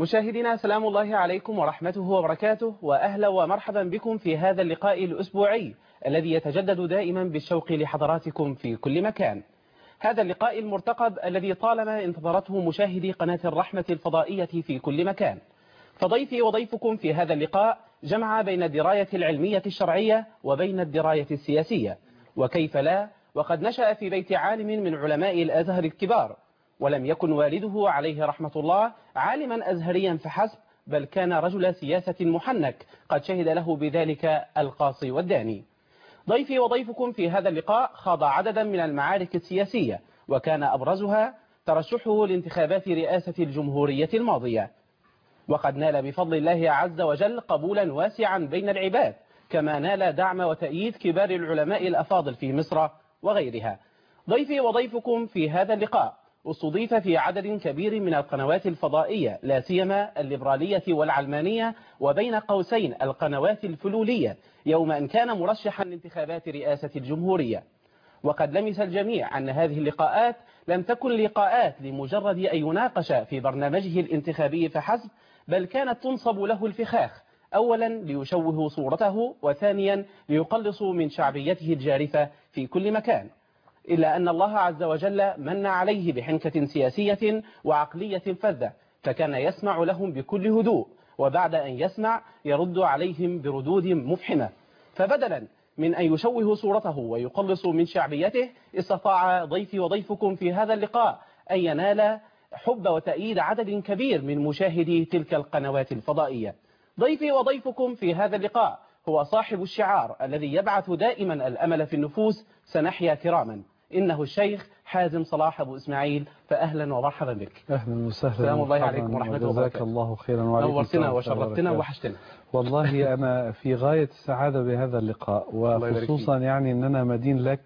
مشاهدينا سلام الله عليكم ورحمته وبركاته وأهلا ومرحبا بكم في هذا اللقاء الأسبوعي الذي يتجدد دائما بالشوق لحضراتكم في كل مكان هذا اللقاء المرتقب الذي طالما انتظرته مشاهدي قناة الرحمة الفضائية في كل مكان فضيفي وضيفكم في هذا اللقاء جمع بين الدراية العلمية الشرعية وبين الدراية السياسية وكيف لا وقد نشأ في بيت عالم من علماء الأزهر الكبار ولم يكن والده عليه رحمة الله عالما أزهريا فحسب بل كان رجل سياسة محنك قد شهد له بذلك القاصي والداني ضيفي وضيفكم في هذا اللقاء خاض عددا من المعارك السياسية وكان أبرزها ترشحه لانتخابات رئاسة الجمهورية الماضية وقد نال بفضل الله عز وجل قبولا واسعا بين العباد كما نال دعم وتأييد كبار العلماء الأفاضل في مصر وغيرها ضيفي وضيفكم في هذا اللقاء استضيف في عدد كبير من القنوات الفضائية لا سيما الليبرالية والعلمانية وبين قوسين القنوات الفلولية يوم أن كان مرشحا لانتخابات رئاسة الجمهورية وقد لمس الجميع أن هذه اللقاءات لم تكن لقاءات لمجرد أن يناقش في برنامجه الانتخابي فحسب بل كانت تنصب له الفخاخ أولا ليشوهوا صورته وثانيا ليقلصوا من شعبيته الجارفة في كل مكان إلا أن الله عز وجل من عليه بحنكة سياسية وعقلية فذة فكان يسمع لهم بكل هدوء وبعد أن يسمع يرد عليهم بردود مفحمة فبدلا من أن يشوه صورته ويقلص من شعبيته استطاع ضيفي وضيفكم في هذا اللقاء أن ينال حب وتأييد عدد كبير من مشاهدي تلك القنوات الفضائية ضيفي وضيفكم في هذا اللقاء هو صاحب الشعار الذي يبعث دائما الأمل في النفوس سنحيا كراما إنه الشيخ حازم صلاح أبو إسماعيل فأهلا ومرحبا بك أهلا وسهلا السلام الله عليكم ورحمة الله جزاك وبركاته الله خيرا وعليكم نورتنا السلام وشرفتنا وبركاته. وحشتنا والله أنا في غاية السعادة بهذا اللقاء الله يبارك وخصوصا يعني أن أنا مدين لك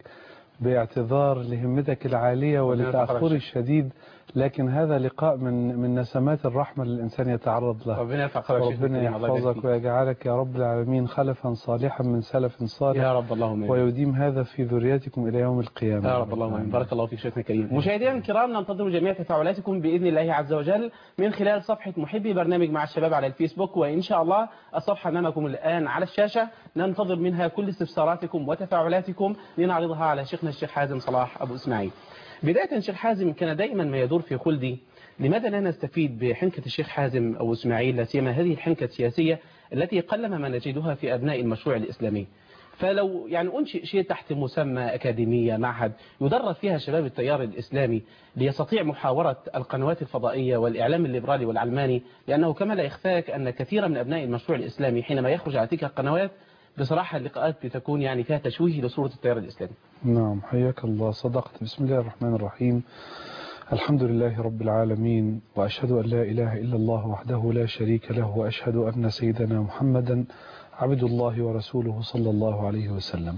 باعتذار لهمتك العالية ربنا يرفع ولتأخري قدرك. الشديد لكن هذا لقاء من من نسمات الرحمة اللي الإنسان يتعرض له ربنا يرفع قدرك شيخ ربنا الكريم، الله يبارك يحفظك فيك. ويجعلك يا رب العالمين خلفا صالحا من سلف صالح يا رب اللهم آمين. ويديم هذا في ذريتكم إلى يوم القيامة يا رب اللهم امين بارك الله فيك شيخنا الكريم مشاهدينا الكرام ننتظر جميع تفاعلاتكم باذن الله عز وجل من خلال صفحه محبي برنامج مع الشباب على الفيسبوك وان شاء الله الصفحه امامكم الان على الشاشه ننتظر منها كل استفساراتكم وتفاعلاتكم لنعرضها على شيخنا الشيخ حازم صلاح ابو اسماعيل بدايه شيخ حازم كان دائما ما يدور في خلدي لماذا لا نستفيد بحنكه الشيخ حازم ابو اسماعيل لا سيما هذه الحنكه السياسيه التي قلما ما نجدها في ابناء المشروع الاسلامي فلو يعني أنشئ شيء تحت مسمى أكاديمية معهد يدرس فيها شباب التيار الإسلامي ليستطيع محاورة القنوات الفضائية والإعلام الليبرالي والعلماني لأنه كما لا يخفاك أن كثيرا من أبناء المشروع الإسلامي حينما يخرج على تلك القنوات بصراحة اللقاءات بتكون يعني فيها تشويه لصورة التيار الإسلامي نعم حياك الله صدقت بسم الله الرحمن الرحيم الحمد لله رب العالمين وأشهد أن لا إله إلا الله وحده لا شريك له وأشهد أن سيدنا محمدا عبد الله ورسوله صلى الله عليه وسلم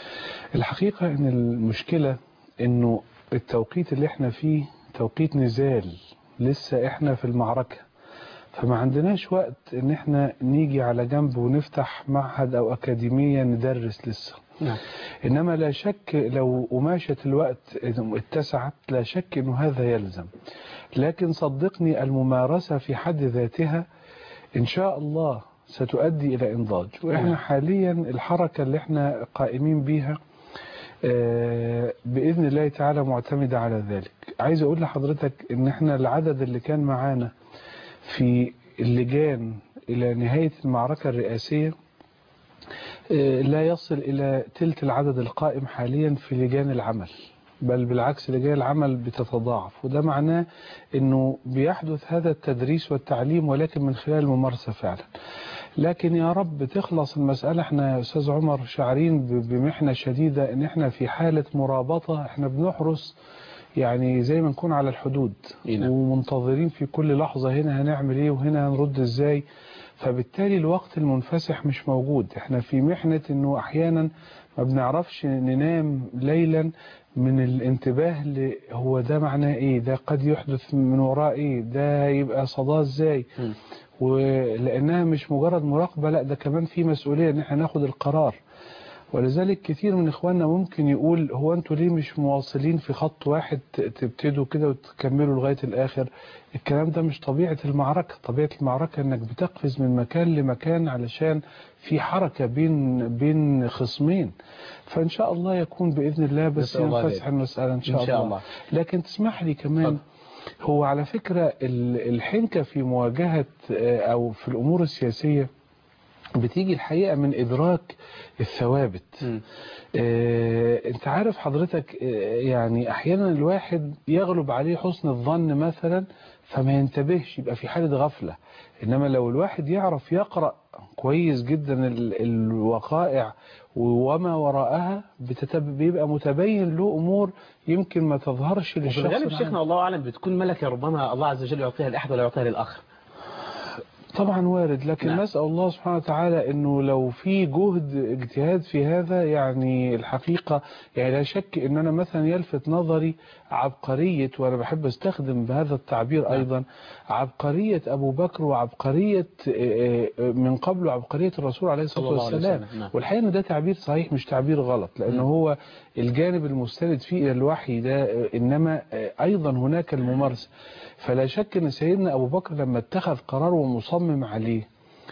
الحقيقة أن المشكلة أنه التوقيت اللي احنا فيه توقيت نزال لسه احنا في المعركة فما عندناش وقت ان احنا نيجي على جنب ونفتح معهد او اكاديمية ندرس لسه نعم إنما لا شك لو قماشة الوقت اتسعت لا شك أنه هذا يلزم لكن صدقني الممارسة في حد ذاتها إن شاء الله ستؤدي إلى إنضاج وإحنا نعم. حاليا الحركة اللي احنا قائمين بيها آه، بإذن الله تعالى معتمدة على ذلك عايز أقول لحضرتك إن احنا العدد اللي كان معانا في اللجان إلى نهاية المعركة الرئاسية آه، لا يصل إلى تلت العدد القائم حاليا في لجان العمل بل بالعكس لجان العمل بتتضاعف وده معناه أنه بيحدث هذا التدريس والتعليم ولكن من خلال الممارسة فعلا لكن يا رب تخلص المسألة احنا يا أستاذ عمر شاعرين ب- بمحنة شديدة ان احنا في حالة مرابطة احنا بنحرس يعني زي ما نكون على الحدود إيه نعم. ومنتظرين في كل لحظة هنا هنعمل ايه وهنا هنرد ازاي فبالتالي الوقت المنفسح مش موجود احنا في محنة انه احيانا ما بنعرفش ننام ليلا من الانتباه ل هو ده معناه ايه ده قد يحدث من وراه ايه ده يبقى صداه ازاي مم. ولانها مش مجرد مراقبة لا ده كمان في مسؤولية ان احنا ناخد القرار ولذلك كتير من اخواننا ممكن يقول هو انتوا ليه مش مواصلين في خط واحد ت- تبتدوا كده وتكملوا لغاية الاخر الكلام ده مش طبيعة المعركة طبيعة المعركة انك بتقفز من مكان لمكان علشان في حركة بين بين خصمين فان شاء الله يكون باذن الله بس نسأل الله ينفسح ذلك. المسألة ان شاء, إن شاء الله. الله. لكن تسمح لي كمان اتفضل. هو على فكرة ال- الحنكة في مواجهة آه، أو في الأمور السياسية بتيجي الحقيقة من إدراك الثوابت مم. آه، انت عارف حضرتك آه، يعني احيانا الواحد يغلب عليه حسن الظن مثلا فما ينتبهش يبقى في حالة غفلة انما لو الواحد يعرف يقرأ كويس جدا ال- الوقائع وما وراءها بتتب... بيبقى متبين له امور يمكن ما تظهرش وفي للشخص الغالب العام. شيخنا الله اعلم بتكون ملكه ربما الله عز وجل يعطيها لاحد ولا يعطيها للاخر طبعا وارد لكن نعم. نسأل الله سبحانه وتعالى انه لو في جهد اجتهاد في هذا يعني الحقيقة يعني لا شك ان انا مثلا يلفت نظري عبقرية وانا بحب استخدم بهذا التعبير نعم. ايضا عبقرية ابو بكر وعبقرية آه، آه، من قبل عبقرية الرسول عليه الصلاة صلى الله عليه والسلام وسلم، نعم. والحقيقة ان ده تعبير صحيح مش تعبير غلط لانه مم. هو الجانب المستند فيه الى الوحي ده آه، انما آه، ايضا هناك الممارسة فلا شك ان سيدنا ابو بكر لما اتخذ قرار ومصمم عليه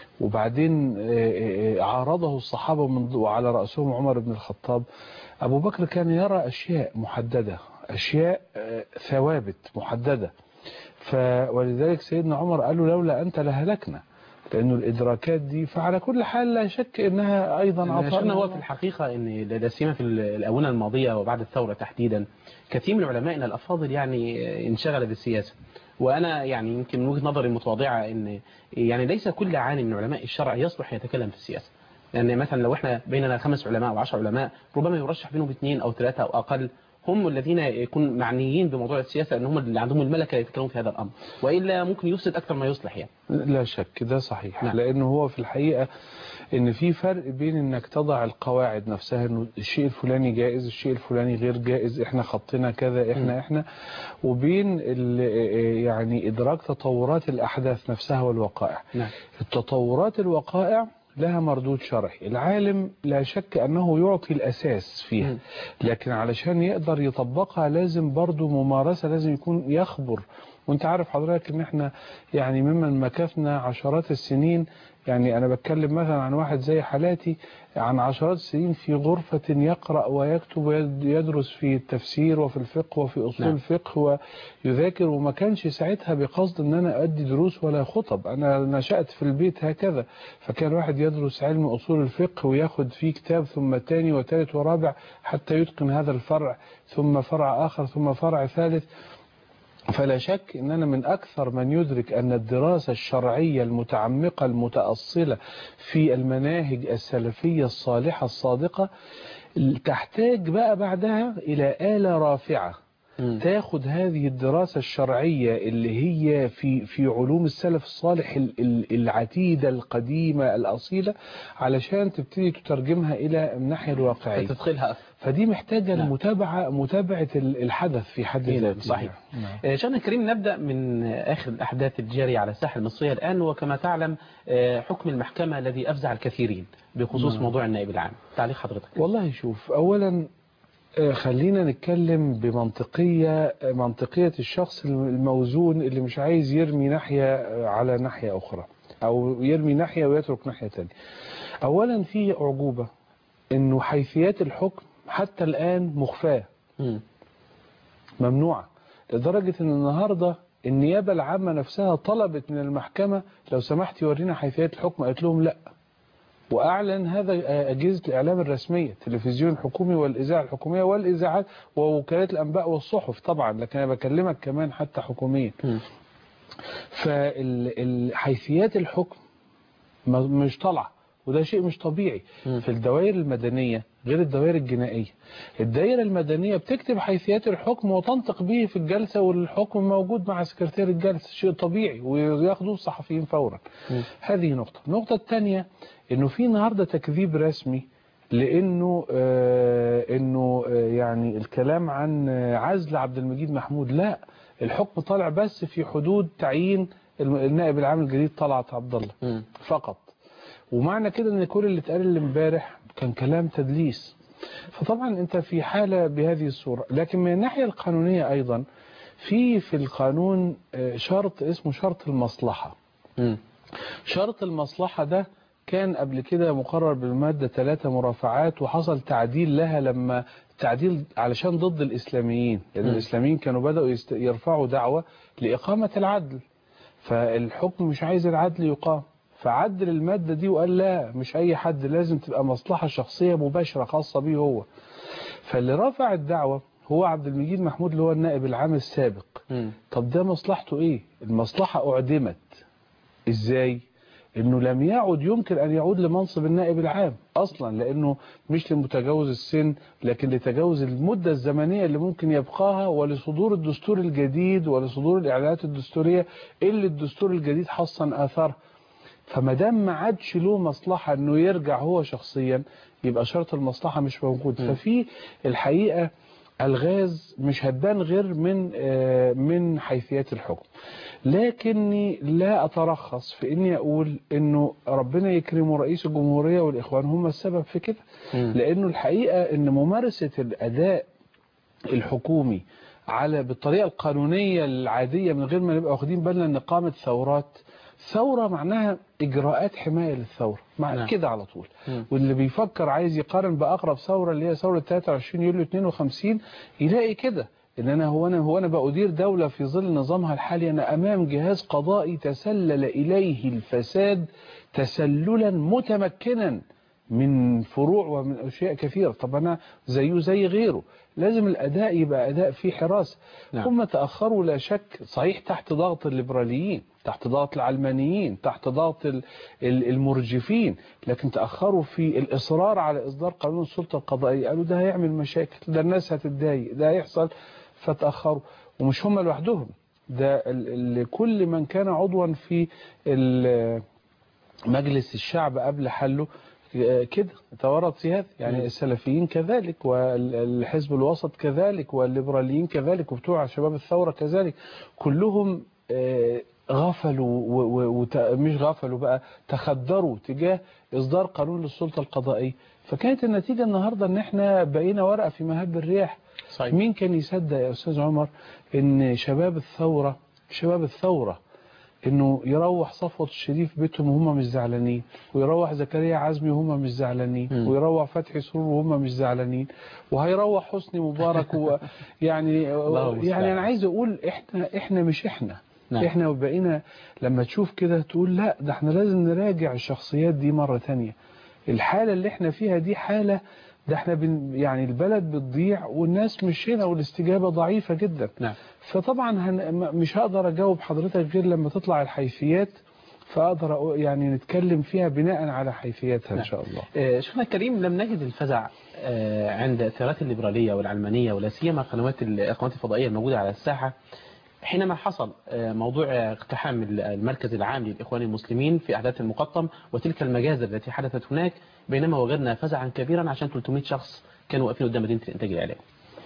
وبعدين آه، آه، عارضه الصحابة من وعلى رأسهم عمر بن الخطاب أبو بكر كان يرى أشياء محددة أشياء آه، ثوابت محددة ف ولذلك سيدنا عمر قال له لولا أنت لهلكنا لأنه الإدراكات دي فعلى كل حال لا شك إنها أيضا أنا عطاء شفنا من هو الله. في الحقيقة أن لا سيما في الآونة الماضية وبعد الثورة تحديدا كثير من علمائنا الأفاضل يعني انشغل بالسياسة وأنا يعني يمكن من وجهة نظري المتواضعة أن يعني ليس كل عالم من علماء الشرع يصلح يتكلم في السياسة لأن مثلا لو احنا بيننا خمس علماء وعشر علماء ربما يرشح بينهم اثنين أو ثلاثة أو أقل هم الذين يكون معنيين بموضوع السياسة أن هم اللي عندهم الملكة يتكلمون في هذا الأمر وإلا ممكن يفسد أكثر ما يصلح يعني لا شك ده صحيح نعم. لأنه هو في الحقيقة ان في فرق بين انك تضع القواعد نفسها انه الشيء الفلاني جائز الشيء الفلاني غير جائز احنا خطنا كذا احنا م. احنا وبين ال- يعني ادراك تطورات الاحداث نفسها والوقائع نعم التطورات الوقائع لها مردود شرعي العالم لا شك أنه يعطي الأساس فيها م. لكن علشان يقدر يطبقها لازم برضو ممارسة لازم يكون يخبر وانت عارف حضرتك ان احنا يعني ممن مكثنا عشرات السنين يعني انا بتكلم مثلا عن واحد زي حالاتي عن عشرات السنين في غرفة يقرأ ويكتب ويدرس في التفسير وفي الفقه وفي أصول نعم. الفقه ويذاكر وما كانش ساعتها بقصد ان انا ادي دروس ولا خطب انا نشأت في البيت هكذا فكان واحد يدرس علم أصول الفقه وياخد فيه كتاب ثم تاني وتالت ورابع حتى يتقن هذا الفرع ثم فرع آخر ثم فرع ثالث فلا شك ان انا من اكثر من يدرك ان الدراسة الشرعية المتعمقة المتأصلة في المناهج السلفية الصالحة الصادقة تحتاج بقى بعدها الى آلة رافعة م. تاخد هذه الدراسة الشرعية اللي هي في في علوم السلف الصالح ال- ال- العتيدة القديمة الأصيلة علشان تبتدي تترجمها إلى الناحية الواقعية فتدخلها أكثر فدي محتاجة نعم. المتابعة متابعة ال- الحدث في حد إيه نعم، ذاته صحيح. نعم. آه، شيخنا الكريم نبدأ من آخر الأحداث الجارية على الساحة المصرية الآن وكما تعلم آه، حكم المحكمة الذي أفزع الكثيرين بخصوص نعم. موضوع النائب العام تعليق حضرتك والله شوف أولا آه، خلينا نتكلم بمنطقية آه، منطقية الشخص الموزون اللي مش عايز يرمي ناحية آه، على ناحية أخرى أو يرمي ناحية ويترك ناحية تانية أولا في أعجوبة إنه حيثيات الحكم حتى الآن مخفاة مم. ممنوعة لدرجة ان النهاردة النيابة العامة نفسها طلبت من المحكمة لو سمحت يورينا حيثيات الحكم قالت لهم لا وأعلن هذا أجهزة الإعلام الرسمية التلفزيون الحكومي والإذاعة الحكومية والإذاعات ووكالات الأنباء والصحف طبعا لكن أنا بكلمك كمان حتى حكوميا مم. فحيثيات الحكم ما- مش طالعة وده شيء مش طبيعي مم. في الدوائر المدنية غير الدوائر الجنائية الدائرة المدنية بتكتب حيثيات الحكم وتنطق به في الجلسة والحكم موجود مع سكرتير الجلسة شيء طبيعي وياخدوه الصحفيين فورا مم. هذه نقطة النقطة الثانية انه في النهاردة تكذيب رسمي لانه آه انه آه يعني الكلام عن آه، عزل عبد المجيد محمود لا الحكم طالع بس في حدود تعيين الم- النائب العام الجديد طلعت عبد الله مم. فقط ومعنى كده ان كل اللي اتقال اللي امبارح كان كلام تدليس فطبعا انت في حالة بهذه الصورة لكن من الناحية القانونية ايضا في في القانون آه، شرط اسمه شرط المصلحة مم. شرط المصلحة ده كان قبل كده مقرر بالمادة 3 مرافعات وحصل تعديل لها لما تعديل علشان ضد الإسلاميين لأن م. الإسلاميين كانوا بدأوا يست- يرفعوا دعوة لإقامة العدل فالحكم مش عايز العدل يقام فعدل المادة دي وقال لا مش أي حد لازم تبقى مصلحة شخصية مباشرة خاصة بيه هو فاللي رفع الدعوة هو عبد المجيد محمود اللي هو النائب العام السابق مم. طب ده مصلحته ايه المصلحة اعدمت ازاي انه لم يعد يمكن ان يعود لمنصب النائب العام اصلا لانه مش لمتجاوز السن لكن لتجاوز المدة الزمنية اللي ممكن يبقاها ولصدور الدستور الجديد ولصدور الاعلانات الدستورية اللي الدستور الجديد حصن اثارها فما دام ما عادش له مصلحة انه يرجع هو شخصيا يبقى شرط المصلحة مش موجود م. ففي الحقيقة الغاز مش هتبان غير من آه، من حيثيات الحكم لكني لا اترخص في اني اقول انه ربنا يكرمه رئيس الجمهورية والاخوان هم السبب في كده مم. لانه الحقيقة ان ممارسة الاداء الحكومي على بالطريقة القانونية العادية من غير ما نبقى واخدين بالنا ان قامت ثورات ثورة معناها اجراءات حماية للثورة مع نعم. كده على طول مم. واللي بيفكر عايز يقارن باقرب ثورة اللي هي ثورة 23 يوليو 52 يلاقي كده ان انا هو انا هو انا بأدير دولة في ظل نظامها الحالي انا امام جهاز قضائي تسلل اليه الفساد تسللا متمكنا من فروع ومن اشياء كثيرة طب انا زيه زي غيره لازم الاداء يبقى اداء فيه حراسة نعم. هم تأخروا لا شك صحيح تحت ضغط الليبراليين تحت ضغط العلمانيين تحت ضغط ال- ال- المرجفين لكن تأخروا في الإصرار على إصدار قانون السلطة القضائية قالوا ده هيعمل مشاكل ده الناس هتتضايق ده هيحصل فتأخروا ومش هم لوحدهم ده ال- ال- كل من كان عضوا في ال- مجلس الشعب قبل حله آه، كده تورط في هذا يعني مم. السلفيين كذلك والحزب الوسط كذلك والليبراليين كذلك وبتوع شباب الثورة كذلك كلهم آه، غفلوا و- و- وت- مش غفلوا بقى تخدروا تجاه إصدار قانون للسلطة القضائية فكانت النتيجة النهاردة ان احنا بقينا ورقة في مهب الرياح صحيح مين كان يصدق يا أستاذ عمر ان شباب الثورة شباب الثورة انه يروح صفوة الشريف بيتهم وهم مش زعلانين ويروح زكريا عزمي وهم مش زعلانين مم. ويروح فتحي سرور وهم مش زعلانين وهيروح حسني مبارك و يعني الله المستعان. يعني انا عايز اقول احنا احنا مش احنا نعم. احنا بقينا لما تشوف كده تقول لا ده احنا لازم نراجع الشخصيات دي مرة تانية الحالة اللي احنا فيها دي حالة ده احنا بن يعني البلد بتضيع والناس مش هنا والاستجابة ضعيفة جدا نعم فطبعا هن... م- مش هقدر اجاوب حضرتك غير لما تطلع الحيثيات فاقدر أقو- يعني نتكلم فيها بناء على حيثياتها ان نعم. شاء الله آه، شيخنا الكريم لم نجد الفزع آه، عند التيارات الليبرالية والعلمانية ولا سيما قنوات القنوات الفضائية الموجودة على الساحة حينما حصل آه، موضوع اقتحام المركز العام للإخوان المسلمين في أحداث المقطم وتلك المجازر التي حدثت هناك بينما وجدنا فزعا كبيرا عشان 300 شخص كانوا واقفين قدام مدينة الإنتاج الإعلامي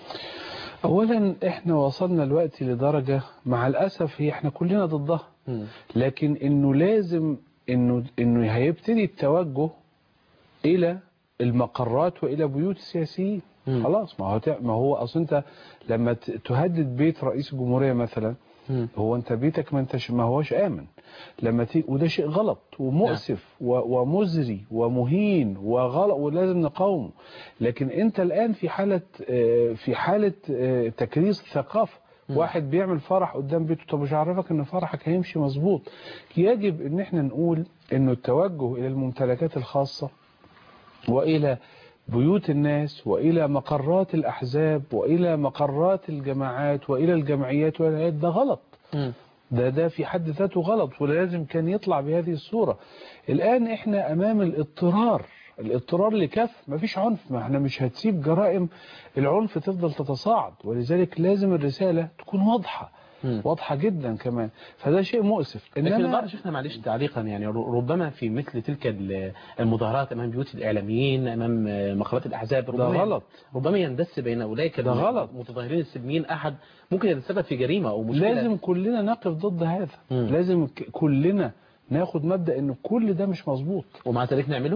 اولا احنا وصلنا الوقت لدرجة مع الاسف هي احنا كلنا ضدها مم. لكن انه لازم انه انه هيبتدي التوجه الى المقرات والى بيوت السياسيين مم. خلاص ما هو تع- ما هو اصل انت لما ت- تهدد بيت رئيس الجمهورية مثلا مم. هو انت بيتك ما انتش ما هوش امن لما تيجي وده شيء غلط ومؤسف و- ومزري ومهين وغلط ولازم نقاومه لكن انت الان في حالة آه، في حالة آه، تكريس ثقافة مم. واحد بيعمل فرح قدام بيته طب مش عارفك ان فرحك هيمشي مظبوط يجب ان احنا نقول انه التوجه الى الممتلكات الخاصة والى بيوت الناس والى مقرات الاحزاب والى مقرات الجماعات والى الجمعيات والهيئات ده غلط مم. ده ده في حد ذاته غلط ولازم كان يطلع بهذه الصورة الآن احنا أمام الاضطرار الاضطرار لكف مفيش عنف ما احنا مش هتسيب جرائم العنف تفضل تتصاعد ولذلك لازم الرسالة تكون واضحة مم. واضحة جدا كمان فده شيء مؤسف لكن إنما البعض شفنا معلش تعليقا يعني ر- ربما في مثل تلك ال- المظاهرات امام بيوت الاعلاميين امام مقرات الاحزاب ده ربما غلط ربما يندس بين اولئك ده غلط. المتظاهرين السلميين احد ممكن يتسبب في جريمه او مشكله لازم كلنا نقف ضد هذا مم. لازم ك- كلنا ناخد مبدأ ان كل ده مش مظبوط ومع ذلك نعمله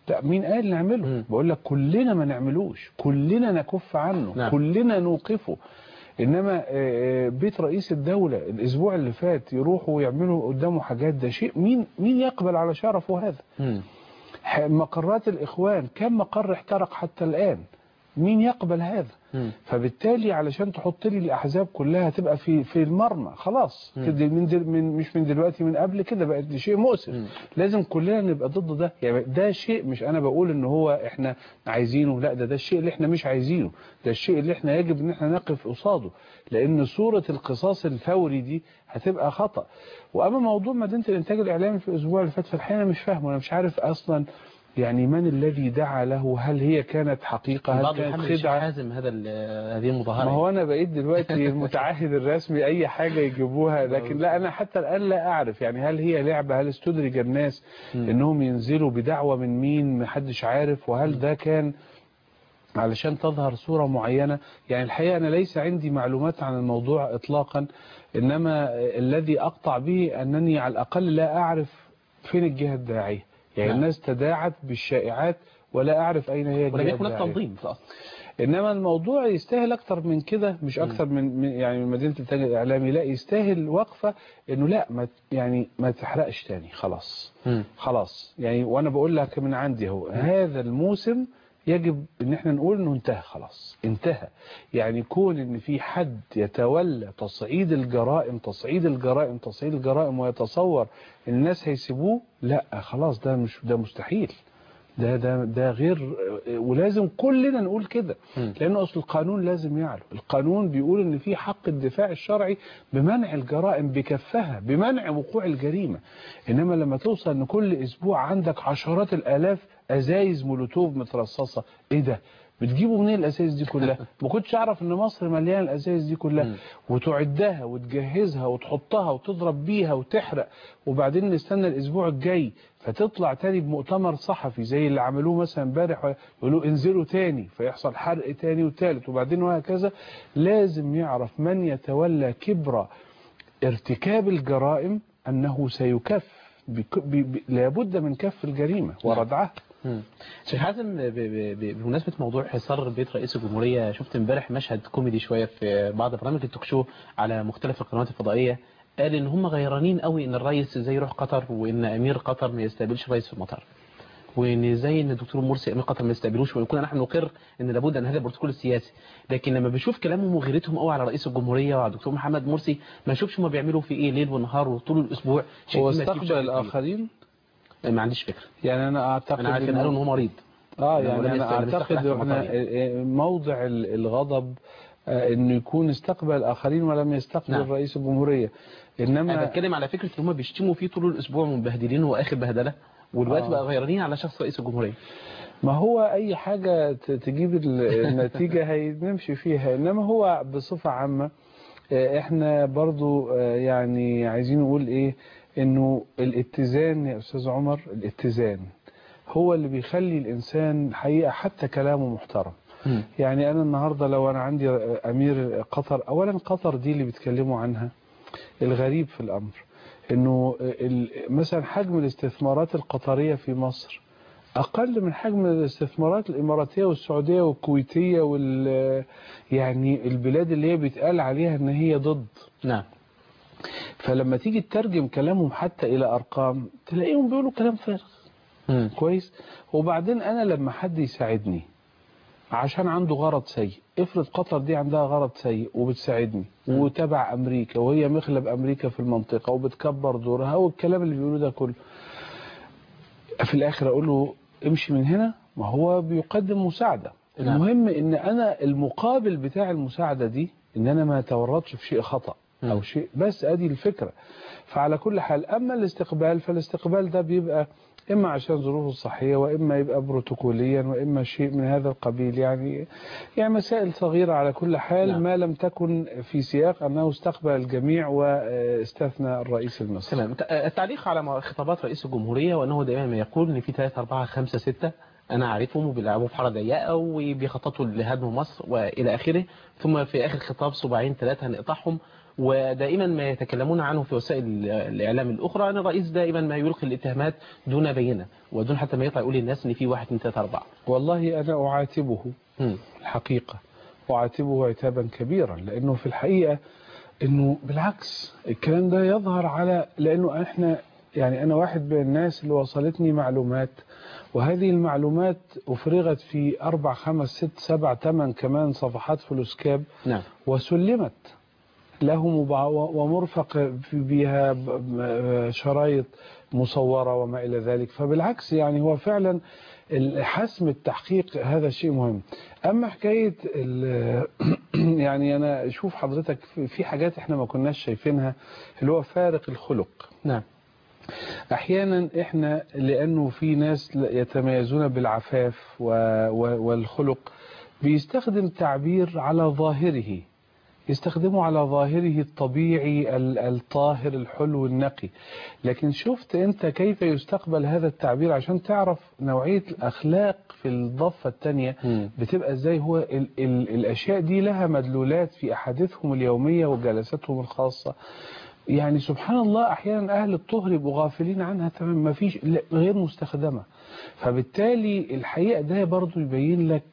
لا مين قال نعمله مم. بقول لك كلنا ما نعملوش كلنا نكف عنه نعم. كلنا نوقفه انما آه، آه، بيت رئيس الدولة الاسبوع اللي فات يروحوا ويعملوا قدامه حاجات ده شيء مين مين يقبل على شرفه هذا مم. ح- مقرات الاخوان كم مقر احترق حتى الان مين يقبل هذا مم. فبالتالي علشان تحط لي الاحزاب كلها تبقى في في المرمى خلاص مم. تدي من, دل من مش من دلوقتي من قبل كده بقت دي شيء مؤسف مم. لازم كلنا نبقى ضد ده يعني ده شيء مش انا بقول ان هو احنا عايزينه لا ده ده الشيء اللي احنا مش عايزينه ده الشيء اللي احنا يجب ان احنا نقف قصاده لان صورة القصاص الفوري دي هتبقى خطأ واما موضوع مدينة الانتاج الاعلامي في الاسبوع اللي فات في الحقيقة انا مش فاهمه انا مش عارف اصلا يعني من الذي دعا له هل هي كانت حقيقة هل بعض كانت محمد الشيخ خدعة حازم هذا ال- هذه المظاهرة ما هو انا بقيت دلوقتي المتعهد الرسمي اي حاجة يجيبوها لكن لا انا حتى الان لا اعرف يعني هل هي لعبة هل استدرج الناس مم. انهم ينزلوا بدعوة من مين محدش عارف وهل ده كان علشان تظهر صورة معينة يعني الحقيقة أنا ليس عندي معلومات عن الموضوع إطلاقا إنما الذي أقطع به أنني على الأقل لا أعرف فين الجهة الداعية يعني نعم. الناس تداعت بالشائعات ولا أعرف أين هي الجهة ولم يكن هناك الداعية تنظيم في الأصل انما الموضوع يستاهل اكتر من كده مش اكتر من من- يعني من مدينه الانتاج الاعلامي لا يستاهل وقفه انه لا ما يعني ما تحرقش تاني خلاص مم. خلاص يعني وانا بقول لك من عندي اهو هذا الموسم يجب ان احنا نقول انه انتهى خلاص انتهى يعني كون ان في حد يتولى تصعيد الجرائم تصعيد الجرائم تصعيد الجرائم ويتصور ان الناس هيسيبوه لا خلاص ده مش ده مستحيل ده ده ده غير ولازم كلنا نقول كده مم. لان اصل القانون لازم يعلو القانون بيقول ان في حق الدفاع الشرعي بمنع الجرائم بكفها بمنع وقوع الجريمه انما لما توصل ان كل اسبوع عندك عشرات الالاف ازايز مولوتوف مترصصه ايه ده بتجيبوا منين الازايز دي كلها ما كنتش اعرف ان مصر مليانه الازايز دي كلها مم. وتعدها وتجهزها وتحطها وتضرب بيها وتحرق وبعدين نستنى الاسبوع الجاي فتطلع تاني بمؤتمر صحفي زي اللي عملوه مثلا امبارح يقولوا انزلوا تاني فيحصل حرق تاني وتالت وبعدين وهكذا لازم يعرف من يتولى كبر ارتكاب الجرائم انه سيكف بك- ب- ب- لابد من كف الجريمه وردعها مم. شيخ حازم ب- ب- ب- بمناسبة موضوع حصار بيت رئيس الجمهورية شفت امبارح مشهد كوميدي شوية في بعض برامج التوك شو على مختلف القنوات الفضائية قال ان هم غيرانين قوي ان الرئيس ازاي يروح قطر وان امير قطر ما يستقبلش الرئيس في المطار وان ازاي ان الدكتور مرسي امير قطر ما يستقبلوش وان كنا نحن نقر ان لابد ان هذا البروتوكول السياسي لكن لما بشوف كلامهم وغيرتهم قوي على رئيس الجمهورية وعلى الدكتور محمد مرسي ما اشوفش هم بيعملوا في ايه ليل ونهار وطول الاسبوع شيء هو فيه مكيف استقبل بشكل الاخرين كبير. ما عنديش فكرة يعني انا اعتقد انا عارف ان إنه- قالوا ان هو مريض اه لما يعني لم انا يست- لم يستقبل اعتقد أحد في احنا المطار موضع ال- الغضب آه، انه يكون استقبل الاخرين ولم يستقبل نعم. رئيس الجمهوريه انا انما بتكلم على فكره ان هم بيشتموا فيه طول الاسبوع ومبهدلين واخر بهدله والوقت آه. بقى غيرانين على شخص رئيس الجمهوريه ما هو اي حاجه ت- تجيب ال- النتيجه هنمشي فيها انما هو بصفه عامه آه، احنا برضو آه، يعني عايزين نقول ايه انه الاتزان يا استاذ عمر الاتزان هو اللي بيخلي الانسان حقيقه حتى كلامه محترم يعني أنا النهاردة لو أنا عندي أمير قطر أولا قطر دي اللي بيتكلموا عنها الغريب في الأمر إنه ال- مثلا حجم الاستثمارات القطرية في مصر أقل من حجم الاستثمارات الإماراتية والسعودية والكويتية وال يعني البلاد اللي هي بيتقال عليها إن هي ضد نعم فلما تيجي تترجم كلامهم حتى إلى أرقام تلاقيهم بيقولوا كلام فارغ مم. كويس وبعدين انا لما حد يساعدني عشان عنده غرض سيء افرض قطر دي عندها غرض سيء وبتساعدني مم. وتبع امريكا وهي مخلب امريكا في المنطقة وبتكبر دورها والكلام اللي بيقولوه ده كله في الاخر اقول له امشي من هنا ما هو بيقدم مساعدة نعم. المهم ان انا المقابل بتاع المساعدة دي ان انا ما اتورطش في شيء خطأ او مم. شيء بس ادي الفكرة فعلى كل حال اما الاستقبال فالاستقبال ده بيبقى اما عشان ظروفه الصحية واما يبقى بروتوكوليا واما شيء من هذا القبيل يعني يعني مسائل صغيرة على كل حال نعم. ما لم تكن في سياق انه استقبل الجميع واستثنى الرئيس المصري تمام الت- التعليق على خطابات رئيس الجمهورية وأنه دائما ما يقول أن في 3 4 5 6 انا عارفهم وبيلعبوا في حاره ضيقه وبيخططوا لهدم مصر والى اخره ثم في اخر خطاب صباعين ثلاثه هنقطعهم ودائما ما يتكلمون عنه في وسائل الاعلام الاخرى ان الرئيس دائما ما يلقي الاتهامات دون بينه ودون حتى ما يطلع يقول للناس ان في واحد اثنين ثلاثه اربعه والله أنا أعاتبه مم. الحقيقة أعاتبه عتابا كبيرا لأنه في الحقيقة أنه بالعكس الكلام ده يظهر على لأنه إحنا يعني أنا واحد من الناس اللي وصلتني معلومات وهذه المعلومات أفرغت في أربع خمس ست سبع ثمان كمان صفحات فلوسكاب نعم وسلمت له مبع- ومرفق في- بها ب- ب- شرايط مصورة وما إلى ذلك فبالعكس يعني هو فعلا ال- حسم التحقيق هذا شيء مهم أما حكاية ال- يعني أنا أشوف حضرتك في- في حاجات إحنا ما كناش شايفينها اللي هو فارق الخلق نعم احيانا احنا لانه في ناس يتميزون بالعفاف و- و- والخلق بيستخدم تعبير على ظاهره يستخدمه على ظاهره الطبيعي ال- الطاهر الحلو النقي لكن شفت انت كيف يستقبل هذا التعبير عشان تعرف نوعية الاخلاق في الضفة التانية مم. بتبقى ازاي هو ال ال الاشياء دي لها مدلولات في احاديثهم اليومية وجلساتهم الخاصة يعني سبحان الله احيانا اهل الطهر يبقوا غافلين عنها تمام ما فيش لا، غير مستخدمه فبالتالي الحقيقه ده برضو يبين لك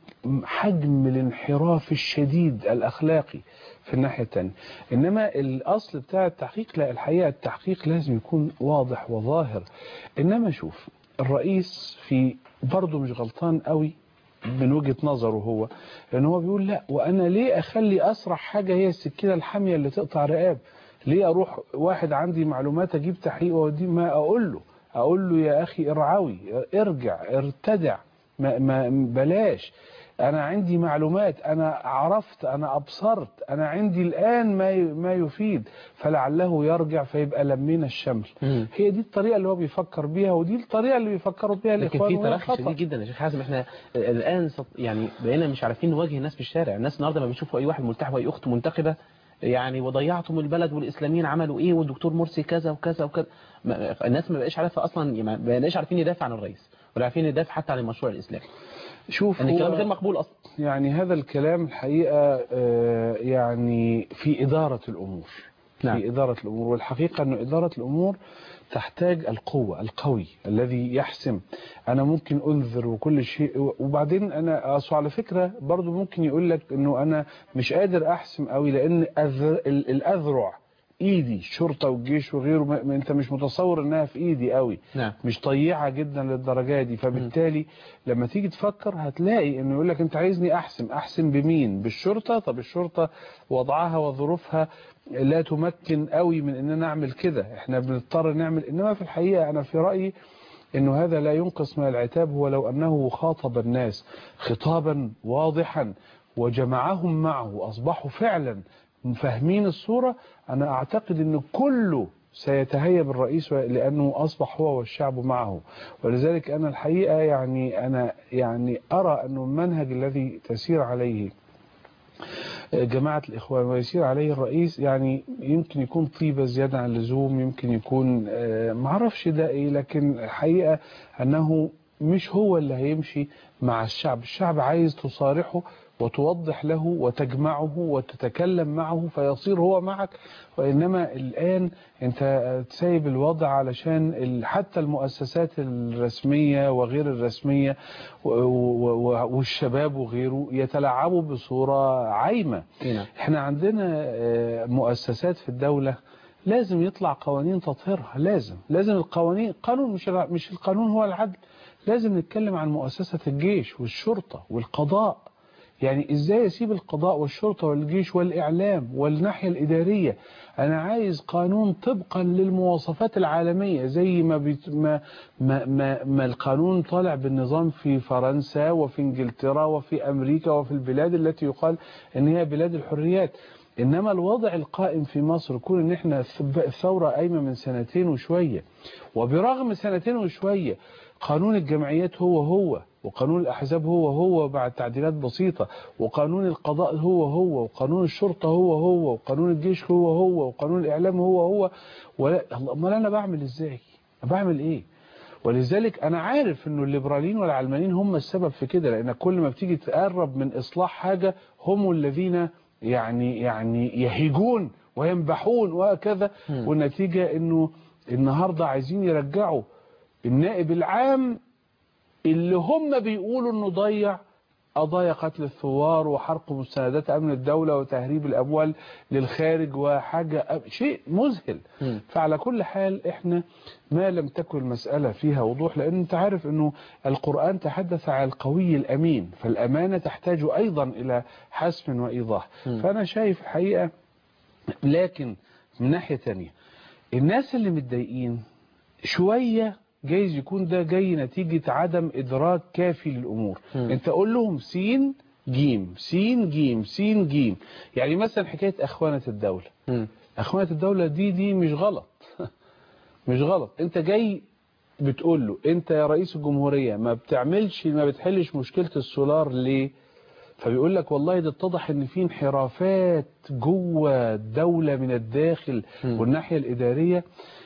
حجم الانحراف الشديد الاخلاقي في الناحيه الثانيه انما الاصل بتاع التحقيق لا الحقيقه التحقيق لازم يكون واضح وظاهر انما شوف الرئيس في برضه مش غلطان قوي من وجهة نظره هو لأن هو بيقول لا وأنا ليه أخلي أسرع حاجة هي السكينة الحامية اللي تقطع رقاب ليه أروح واحد عندي معلومات أجيب تحقيق وأوديه ما أقول له أقول له يا أخي ارعوي ارجع ارتدع ما ما بلاش أنا عندي معلومات أنا عرفت أنا أبصرت أنا عندي الآن ما ي- ما يفيد فلعله يرجع فيبقى لمينا الشمل مم. هي دي الطريقة اللي هو بيفكر بيها ودي الطريقة اللي بيفكروا بيها لكن الإخوان في وهي تراخي خطأ. شديد جدا يا شيخ حازم احنا الان سط- يعني بقينا مش عارفين نواجه الناس في الشارع الناس النهارده ما بيشوفوا اي واحد ملتحي واي اخت منتخبه يعني وضيعتم البلد والاسلاميين عملوا ايه والدكتور مرسي كذا وكذا وكذا ما- الناس ما بقاش عارفه اصلا يعني ما بقيناش عارفين ندافع عن الرئيس ولا عارفين ندافع حتى عن المشروع الاسلامي شوف ان هو- الكلام غير مقبول اصلا يعني هذا الكلام الحقيقة آه، يعني في إدارة الأمور نعم. في إدارة الأمور والحقيقة أن إدارة الأمور تحتاج القوة القوي الذي يحسم أنا ممكن أنذر وكل شيء وبعدين أنا أصل على فكرة برضو ممكن يقول لك أنه أنا مش قادر أحسم قوي لأن أذر ال- الأذرع إيدي الشرطة والجيش وغيره ما ما أنت مش متصور أنها في إيدي قوي نعم مش طيعة جدا للدرجة دي فبالتالي لما تيجي تفكر هتلاقي انه يقول لك انت عايزني احسم احسم بمين بالشرطة طب الشرطة وضعها وظروفها لا تمكن قوي من اننا نعمل كده احنا بنضطر نعمل انما في الحقيقة انا في رأيي انه هذا لا ينقص من العتاب هو لو انه خاطب الناس خطابا واضحا وجمعهم معه اصبحوا فعلا فاهمين الصورة انا اعتقد ان كله سيتهيب الرئيس لأنه أصبح هو والشعب معه ولذلك أنا الحقيقة يعني أنا يعني أرى أن المنهج الذي تسير عليه جماعة الإخوان ويسير عليه الرئيس يعني يمكن يكون طيبة زيادة عن اللزوم يمكن يكون آه، معرفش ده إيه لكن الحقيقة أنه مش هو اللي هيمشي مع الشعب الشعب عايز تصارحه وتوضح له وتجمعه وتتكلم معه فيصير هو معك وإنما الآن أنت سايب الوضع علشان ال- حتى المؤسسات الرسمية وغير الرسمية و- و- و- والشباب وغيره يتلاعبوا بصورة عايمة إيه نعم احنا عندنا آه، مؤسسات في الدولة لازم يطلع قوانين تطهيرها لازم لازم القوانين قانون مش الع- مش القانون هو العدل لازم نتكلم عن مؤسسة الجيش والشرطة والقضاء يعني ازاي اسيب القضاء والشرطة والجيش والاعلام والناحية الادارية انا عايز قانون طبقا للمواصفات العالمية زي ما, بيت ما, ما, ما, ما القانون طالع بالنظام في فرنسا وفي انجلترا وفي امريكا وفي البلاد التي يقال ان هي بلاد الحريات انما الوضع القائم في مصر كون ان احنا الثورة قايمة من سنتين وشوية وبرغم سنتين وشوية قانون الجمعيات هو هو وقانون الأحزاب هو هو بعد تعديلات بسيطة وقانون القضاء هو هو وقانون الشرطة هو هو وقانون الجيش هو هو وقانون الإعلام هو هو ولا امال أنا بعمل إزاي بعمل إيه ولذلك انا عارف انه الليبراليين والعلمانيين هم السبب في كده لان كل ما بتيجي تقرب من اصلاح حاجة هم الذين يعني يعني يهيجون وينبحون وهكذا مم. والنتيجة انه النهاردة عايزين يرجعوا النائب العام اللي هم بيقولوا انه ضيع قضايا قتل الثوار وحرق مستندات امن الدولة وتهريب الاموال للخارج وحاجة أب- شيء مذهل مم. فعلى كل حال احنا ما لم تكن المسألة فيها وضوح لان انت عارف انه القرآن تحدث عن القوي الامين فالامانة تحتاج ايضا الى حسم وايضاح مم. فانا شايف الحقيقة لكن من ناحية تانية الناس اللي متضايقين شوية جايز يكون ده جاي نتيجة عدم إدراك كافي للأمور مم. انت قول لهم سين جيم سين جيم سين جيم يعني مثلا حكاية أخوانة الدولة مم. أخوانة الدولة دي دي مش غلط مش غلط انت جاي بتقول له انت يا رئيس الجمهورية ما بتعملش ما بتحلش مشكلة السولار ليه فبيقول لك والله ده اتضح ان في انحرافات جوه الدولة من الداخل مم. والناحية الإدارية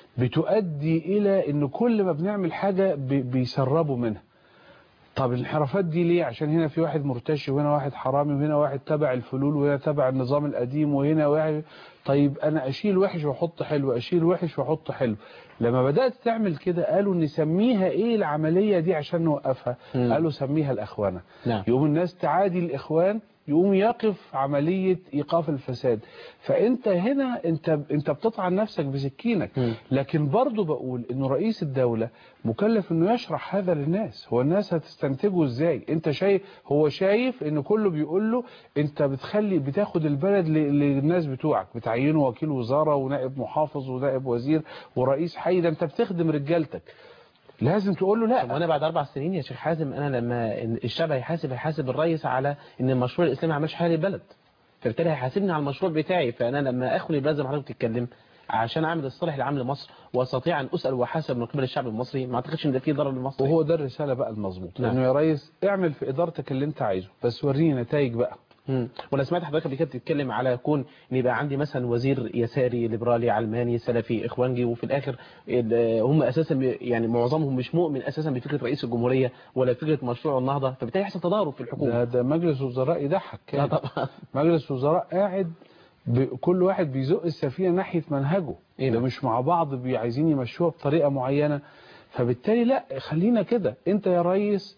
بتؤدي إلى ان كل ما بنعمل حاجة بي- بيسربوا منها طب الانحرافات دي ليه عشان هنا في واحد مرتشي وهنا واحد حرامي وهنا واحد تبع الفلول وهنا تبع النظام القديم وهنا واحد طيب انا اشيل وحش واحط حلو اشيل وحش واحط حلو لما بدأت تعمل كده قالوا نسميها ايه العملية دي عشان نوقفها مم. قالوا سميها الاخوانة نعم يقوم الناس تعادي الاخوان يقوم يقف عملية ايقاف الفساد فانت هنا انت انت بتطعن نفسك بسكينك مم. لكن برضو بقول انه رئيس الدولة مكلف انه يشرح هذا للناس هو الناس هتستنتجه ازاي انت شايف هو شايف ان كله بيقول له انت بتخلي بتاخد البلد ل- للناس بتوعك بتعينه وكيل وزارة ونائب محافظ ونائب وزير ورئيس حي ده انت بتخدم رجالتك لازم تقول له طب لا وانا بعد اربع سنين يا شيخ حازم انا لما الشعب هيحاسب هيحاسب الرئيس على ان المشروع الاسلامي ما عملش حاجه للبلد فبالتالي هيحاسبني على المشروع بتاعي فانا لما اخد البلد زي ما حضرتك بتتكلم عشان اعمل الصالح العام لمصر واستطيع ان اسال واحاسب من قبل الشعب المصري ما اعتقدش ان ده فيه ضرر لمصر وهو ده الرسالة بقى المظبوط نعم. انه يا ريس اعمل في ادارتك اللي انت عايزه بس وريني نتائج بقى مم. وانا سمعت حضرتك قبل كده بتتكلم على كون ان يبقى عندي مثلا وزير يساري ليبرالي علماني سلفي اخوانجي وفي الاخر ال- هم اساسا بي- يعني معظمهم مش مؤمن اساسا بفكره رئيس الجمهوريه ولا فكره مشروع النهضه فبالتالي يحصل تضارب في الحكومه ده, ده مجلس وزراء يضحك لا كان طبعا مجلس وزراء قاعد ب- كل واحد بيزق السفينة ناحية منهجه إيه ده ده؟ مش مع بعض بي- عايزين يمشوها بطريقة معينة فبالتالي لا خلينا كده انت يا ريس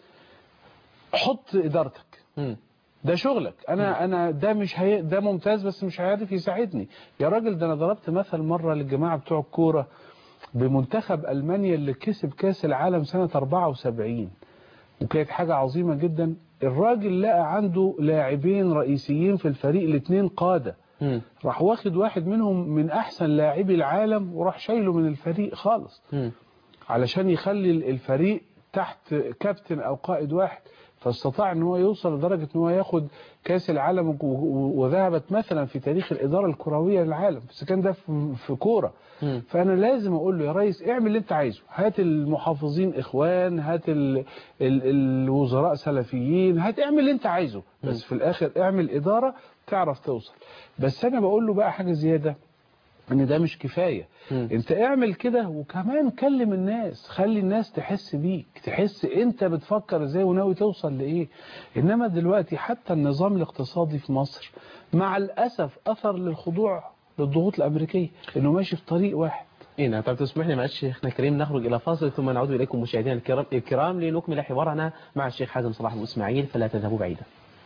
حط ادارتك مم. ده شغلك انا انا ده مش هي ده ممتاز بس مش هيعرف يساعدني يا راجل ده انا ضربت مثل مرة للجماعة بتوع الكورة بمنتخب المانيا اللي كسب كاس العالم سنة 74 وكانت حاجة عظيمة جدا الراجل لقى عنده لاعبين رئيسيين في الفريق الاثنين قادة مم. راح واخد واحد منهم من احسن لاعبي العالم وراح شايله من الفريق خالص مم. علشان يخلي الفريق تحت كابتن او قائد واحد فاستطاع ان هو يوصل لدرجة ان هو ياخد كاس العالم و- و- وذهبت مثلا في تاريخ الادارة الكروية للعالم بس كان ده في- في كورة مم. فانا لازم اقول له يا ريس اعمل اللي انت عايزه هات المحافظين اخوان هات ال ال الوزراء سلفيين هات اعمل اللي انت عايزه بس في الاخر اعمل ادارة تعرف توصل بس انا بقول له بقى حاجة زيادة ان ده مش كفاية مم. انت اعمل كده وكمان كلم الناس خلي الناس تحس بيك تحس انت بتفكر ازاي وناوي توصل لايه انما دلوقتي حتى النظام الاقتصادي في مصر مع الاسف اثر للخضوع للضغوط الامريكيه انه ماشي في طريق واحد إيه نعم طب تسمح لي معلش شيخنا الكريم نخرج إلى فاصل ثم نعود إليكم مشاهدينا الكرام, الكرام لنكمل حوارنا مع الشيخ حازم صلاح أبو إسماعيل فلا تذهبوا بعيدا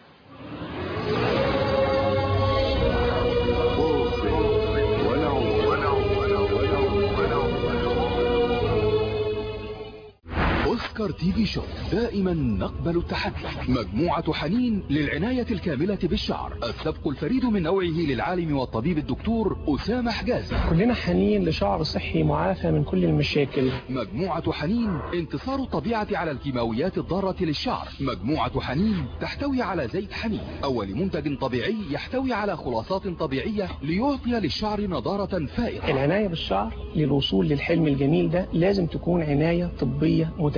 أوسكار تي في شو دائما نقبل التحدي مجموعة حنين للعناية الكاملة بالشعر السبق الفريد من نوعه للعالم والطبيب الدكتور أسامة حجازي كلنا حنين لشعر صحي معافى من كل المشاكل مجموعة حنين انتصار الطبيعة على الكيماويات الضارة للشعر مجموعة حنين تحتوي على زيت حنين أول منتج طبيعي يحتوي على خلاصات طبيعية ليعطي للشعر نضارة فائقة العناية بالشعر للوصول للحلم الجميل ده لازم تكون عناية طبية متكاملة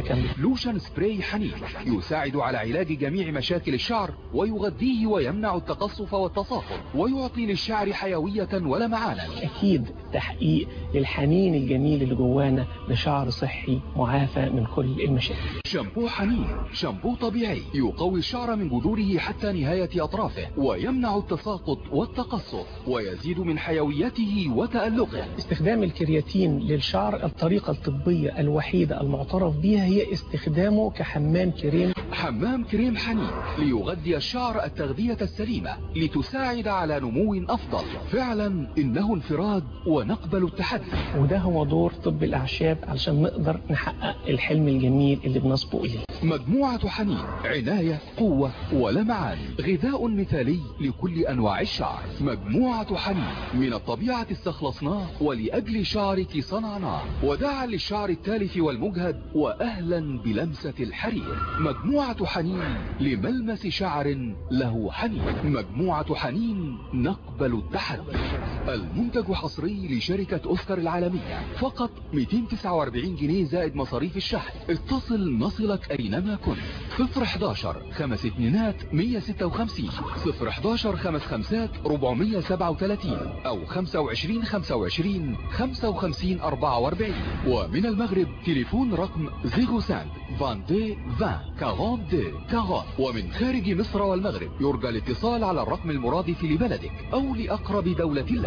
لوشن سبراي حنين يساعد على علاج جميع مشاكل الشعر ويغذيه ويمنع التقصف والتصاقل ويعطي للشعر حيوية ولمعانا أكيد تحقيق للحنين الجميل اللي جوانا لشعر صحي معافى من كل المشاكل شامبو حنين شامبو طبيعي يقوي الشعر من جذوره حتى نهاية أطرافه ويمنع التساقط والتقصف ويزيد من حيويته وتألقه استخدام الكرياتين للشعر الطريقة الطبية الوحيدة المعترف بها هي استخدامه كحمام كريم حمام كريم حنين ليغذي الشعر التغذية السليمة لتساعد على نمو أفضل فعلا إنه انفراد ونقبل التحدي وده هو دور طب الأعشاب علشان نقدر نحقق الحلم الجميل اللي بنصبو إليه مجموعة حنين عناية قوة ولمعان غذاء مثالي لكل أنواع الشعر مجموعة حنين من الطبيعة استخلصناه ولأجل شعرك صنعناه وداعا للشعر التالف والمجهد وأهلا بلمسة الحرير مجموعة حنين لملمس شعر له حنين مجموعة حنين نقبل التحدي المنتج حصري لشركة أوسكار العالمية فقط 249 جنيه زائد مصاريف الشحن اتصل نصلك أينما كنت 011 خمس اتنينات 156 011 خمس خمسات 437 أو 25 25 55 44 ومن المغرب تليفون رقم 05 22 20 42 40 ومن خارج مصر والمغرب يرجى الاتصال على الرقم المرادف لبلدك أو لأقرب دولة لك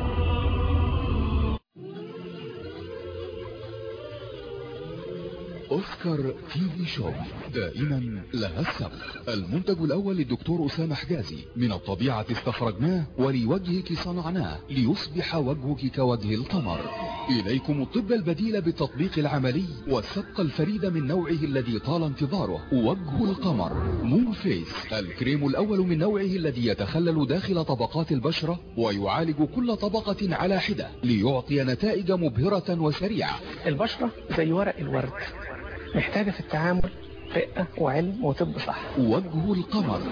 أوسكار تي في شو دائما لها السبق المنتج الأول للدكتور أسامة حجازي من الطبيعة استخرجناه ولوجهك صنعناه ليصبح وجهك كوجه القمر إليكم الطب البديل بالتطبيق العملي والسبق الفريد من نوعه الذي طال انتظاره وجه القمر مون فيس الكريم الأول من نوعه الذي يتخلل داخل طبقات البشرة ويعالج كل طبقة على حدة ليعطي نتائج مبهرة وسريعة البشرة زي ورق الورد محتاجة في التعامل رقة وعلم وطب صح وجه القمر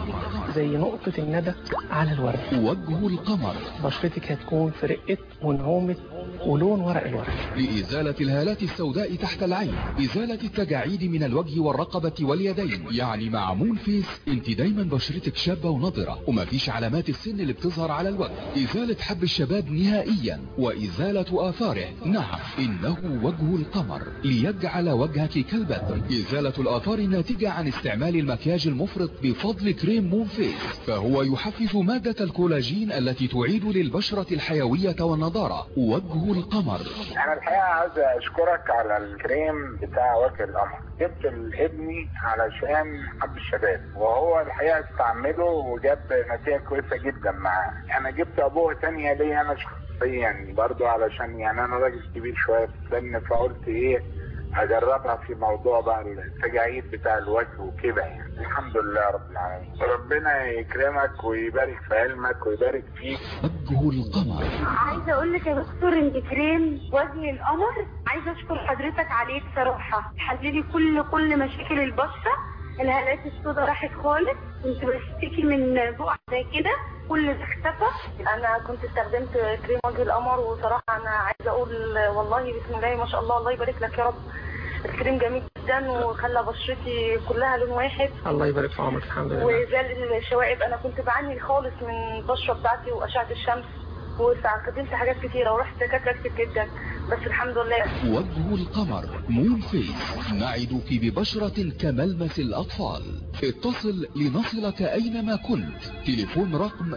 زي نقطة الندى على الورد وجه القمر بشرتك هتكون في رقة ونعومة ولون ورق الورد لإزالة الهالات السوداء تحت العين إزالة التجاعيد من الوجه والرقبة واليدين يعني مع مون فيس انت دايما بشرتك شابة ونضرة ومفيش علامات السن اللي بتظهر على الوجه إزالة حب الشباب نهائيا وإزالة آثاره نعم إنه وجه القمر ليجعل وجهك كالبدر إزالة الآثار الناتجة عن استعمال المكياج المفرط بفضل كريم مون فيس فهو يحفز مادة الكولاجين التي تعيد للبشرة الحيوية والنضارة وجه القمر انا الحقيقه عايز اشكرك على الكريم بتاع وجه القمر جبت لابني علشان حب الشباب وهو الحقيقه استعمله وجاب نتيجه كويسه جدا معاه انا جبت ابوه تانية ليا انا شخصيا برضو علشان يعني انا راجل كبير شويه في السن فقلت ايه اجربها في موضوع بقى التجاعيد بتاع الوجه وكده يعني الحمد لله رب العالمين ربنا يكرمك ويبارك في علمك ويبارك فيك وجه القمر عايزه اقول لك يا دكتور انت كريم وجه القمر عايزه اشكر حضرتك عليه بصراحه حللي كل كل مشاكل البشره الهالات السوداء راحت خالص كنت بشتكي من بقع زي كده كل ده اختفى انا كنت استخدمت كريم وجه القمر وصراحه انا عايزه اقول والله بسم الله ما شاء الله الله يبارك لك يا رب الكريم جميل جدا وخلى بشرتي كلها لون واحد الله يبارك في عمرك الحمد لله وزال الشوائب انا كنت بعاني خالص من البشره بتاعتي واشعه الشمس واستخدمت حاجات كتيره ورحت دكاتره كتير جدا بس الحمد لله وجه القمر مون فيس نعدك ببشرة كملمس الأطفال اتصل لنصلك أينما كنت تليفون رقم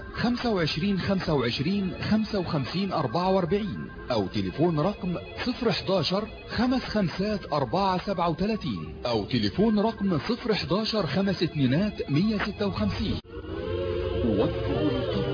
25 25 55 44 أو تليفون رقم 011 خمس خمسات 4 37 أو تليفون رقم 011 خمس اتنينات 156 وجه القمر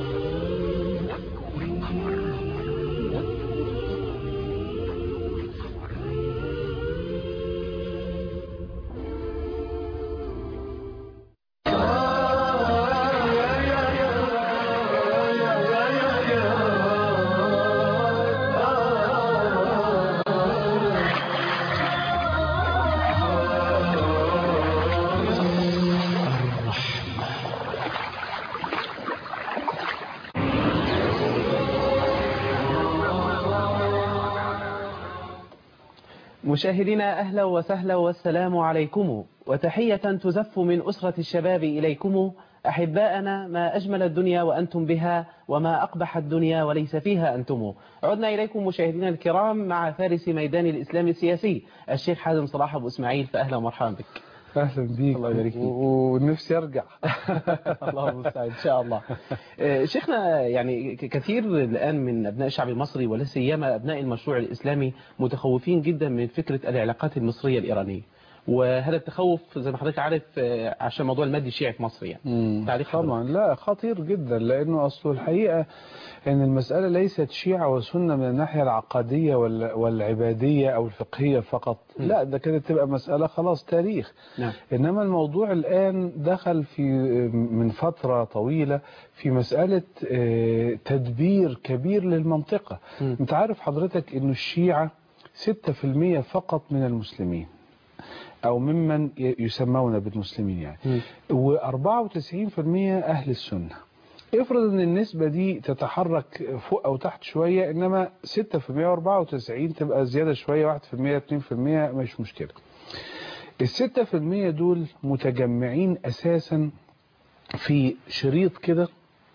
مشاهدينا أهلا وسهلا والسلام عليكم وتحية تزف من أسرة الشباب إليكم أحباءنا ما أجمل الدنيا وأنتم بها وما أقبح الدنيا وليس فيها أنتم عدنا إليكم مشاهدينا الكرام مع فارس ميدان الإسلام السياسي الشيخ حازم صلاح أبو إسماعيل فأهلا ومرحبا بك اهلا بيك الله يبارك فيك. و- ونفسي ارجع الله المستعان ان شاء الله آه، شيخنا يعني ك- كثير الان من ابناء الشعب المصري ولا سيما ابناء المشروع الاسلامي متخوفين جدا من فكره العلاقات المصريه الايرانيه وهذا التخوف زي ما حضرتك عارف آه، عشان موضوع المادي الشيعي في مصر يعني تعليق حضرتك. طبعا لا خطير جدا لانه اصله الحقيقه ان المساله ليست شيعه وسنه من الناحيه العقديه وال- والعباديه او الفقهيه فقط م. لا ده كده تبقى مساله خلاص تاريخ نعم انما الموضوع الان دخل في من فتره طويله في مساله آه، تدبير كبير للمنطقه م. انت عارف حضرتك انه الشيعه 6% فقط من المسلمين او ممن ي- يسمون بالمسلمين يعني م. و94% أهل السنة افرض ان النسبة دي تتحرك فوق او تحت شوية انما 6% و94 تبقى زيادة شوية 1% 2% مش مشكلة الستة في المية دول متجمعين اساسا في شريط كده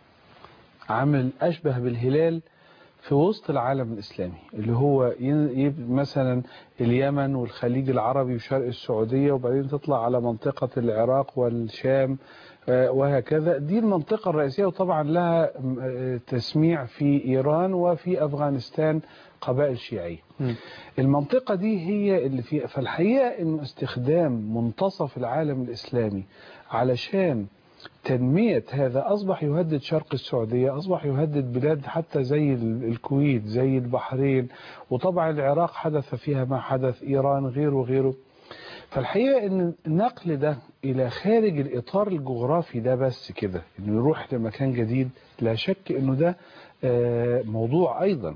عامل اشبه بالهلال في وسط العالم الإسلامي اللي هو ين- يب- مثلا اليمن والخليج العربي وشرق السعودية وبعدين تطلع على منطقة العراق والشام آه، وهكذا دي المنطقة الرئيسية وطبعا لها م- آه، تسميع في إيران وفي أفغانستان قبائل شيعية م. المنطقة دي هي اللي فيها فالحقيقة انه استخدام منتصف العالم الإسلامي علشان تنمية هذا أصبح يهدد شرق السعودية أصبح يهدد بلاد حتى زي ال- الكويت زي البحرين وطبعا العراق حدث فيها ما حدث إيران غيره وغيره فالحقيقة ان النقل ده الى خارج الاطار الجغرافي ده بس كده انه يروح لمكان جديد لا شك انه ده آه، موضوع ايضا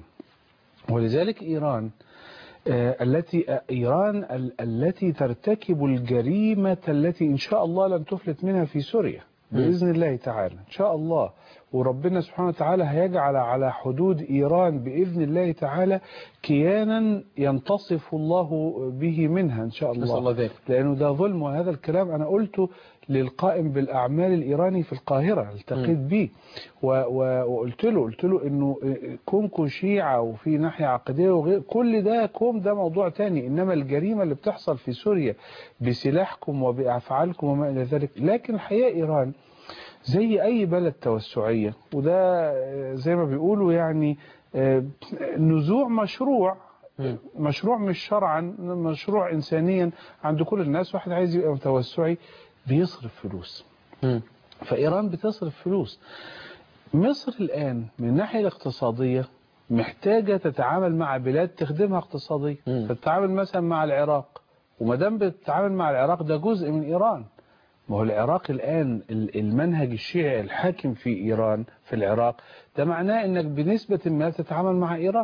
ولذلك ايران آه، التي آه، ايران ال- التي ترتكب الجريمة التي ان شاء الله لن تفلت منها في سوريا بإذن الله تعالى إن شاء الله وربنا سبحانه وتعالى هيجعل على حدود إيران بإذن الله تعالى كيانا ينتصف الله به منها إن شاء نسأل الله الله ذلك لأنه ده ظلم وهذا الكلام أنا قلته للقائم بالأعمال الإيراني في القاهرة التقيت به و- و- وقلت له قلت له إنه كونكم شيعة وفي ناحية عقدية وغير كل ده كوم ده موضوع تاني إنما الجريمة اللي بتحصل في سوريا بسلاحكم وبأفعالكم وما إلى ذلك لكن الحقيقة إيران زي أي بلد توسعية وده آه، زي ما بيقولوا يعني آه، نزوع مشروع م. مشروع مش شرعا مشروع إنسانيا عند كل الناس واحد عايز يبقى توسعي بيصرف فلوس م. فإيران بتصرف فلوس مصر الآن من الناحية الاقتصادية محتاجة تتعامل مع بلاد تخدمها اقتصاديا مم. فتتعامل مثلا مع العراق وما دام بتتعامل مع العراق ده جزء من إيران ما هو العراق الآن ال- المنهج الشيعي الحاكم في إيران في العراق ده معناه أنك بنسبة ما تتعامل مع إيران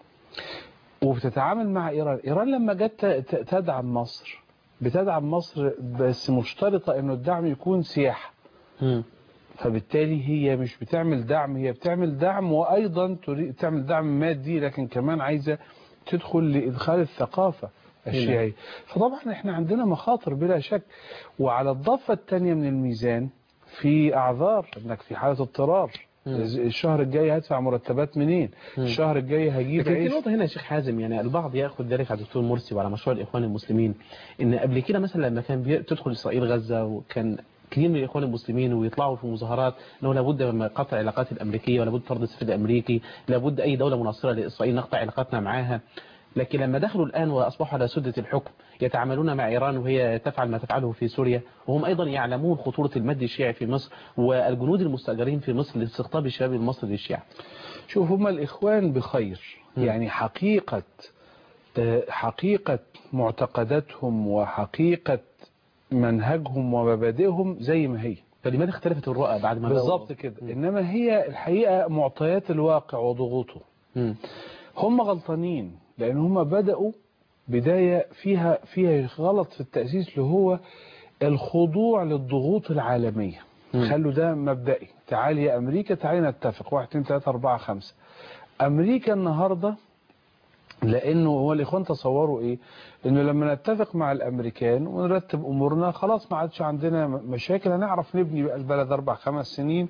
وبتتعامل مع إيران إيران لما جت ت- تدعم مصر بتدعم مصر بس مشترطة أنه الدعم يكون سياحة م. فبالتالي هي مش بتعمل دعم هي بتعمل دعم وأيضا تريد تعمل دعم مادي لكن كمان عايزة تدخل لإدخال الثقافة الشيعية فطبعا احنا عندنا مخاطر بلا شك وعلى الضفة الثانية من الميزان في أعذار انك في حالة اضطرار مم. الشهر الجاي هدفع مرتبات منين مم. الشهر الجاي هجيب لكن في عيش نقطة هنا يا شيخ حازم يعني البعض ياخذ ذلك على الدكتور مرسي وعلى مشروع الإخوان المسلمين إن قبل كده مثلا لما كان بي- تدخل إسرائيل غزة وكان كثير من الإخوان المسلمين ويطلعوا في مظاهرات أنه لابد من قطع العلاقات الأمريكية ولابد طرد السفير الأمريكي لابد أي دولة مناصرة لإسرائيل نقطع علاقاتنا معها لكن لما دخلوا الآن وأصبحوا على سدة الحكم يتعاملون مع إيران وهي تفعل ما تفعله في سوريا وهم أيضا يعلمون خطورة المد الشيعي في مصر والجنود المستأجرين في مصر لاستقطاب الشباب المصري للشيعة شوف هم الإخوان بخير مم. يعني حقيقة آه، حقيقة معتقداتهم وحقيقة منهجهم ومبادئهم زي ما هي فلماذا اختلفت الرؤى بعد ما بالظبط كده إنما هي الحقيقة معطيات الواقع وضغوطه مم. هم غلطانين لأن هم بدأوا بداية فيها فيها غلط في التأسيس اللي هو الخضوع للضغوط العالمية مم. خلوا ده مبدئي تعالي يا أمريكا تعالي نتفق واحد اتنين تلاتة أربعة خمسة أمريكا النهاردة لانه هو الاخوان تصوروا ايه انه لما نتفق مع الامريكان ونرتب امورنا خلاص ما عادش عندنا مشاكل هنعرف نبني بقى البلد اربع خمس سنين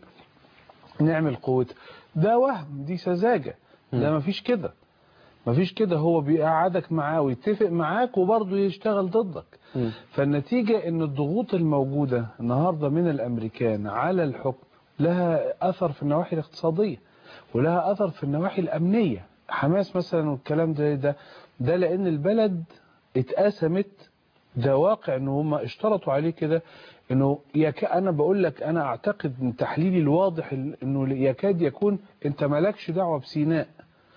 نعمل قوة ده وهم دي سذاجة ده ما فيش كده ما فيش كده هو بيقعدك معاه ويتفق معاك وبرضه يشتغل ضدك مم. فالنتيجة ان الضغوط الموجودة النهاردة من الامريكان على الحكم لها اثر في النواحي الاقتصادية ولها اثر في النواحي الامنية حماس مثلا والكلام ده ده ده لان البلد اتقسمت ده واقع ان هم اشترطوا عليه كده انه يك... انا بقول لك انا اعتقد من تحليلي الواضح ال- انه يكاد يكون انت مالكش دعوة بسيناء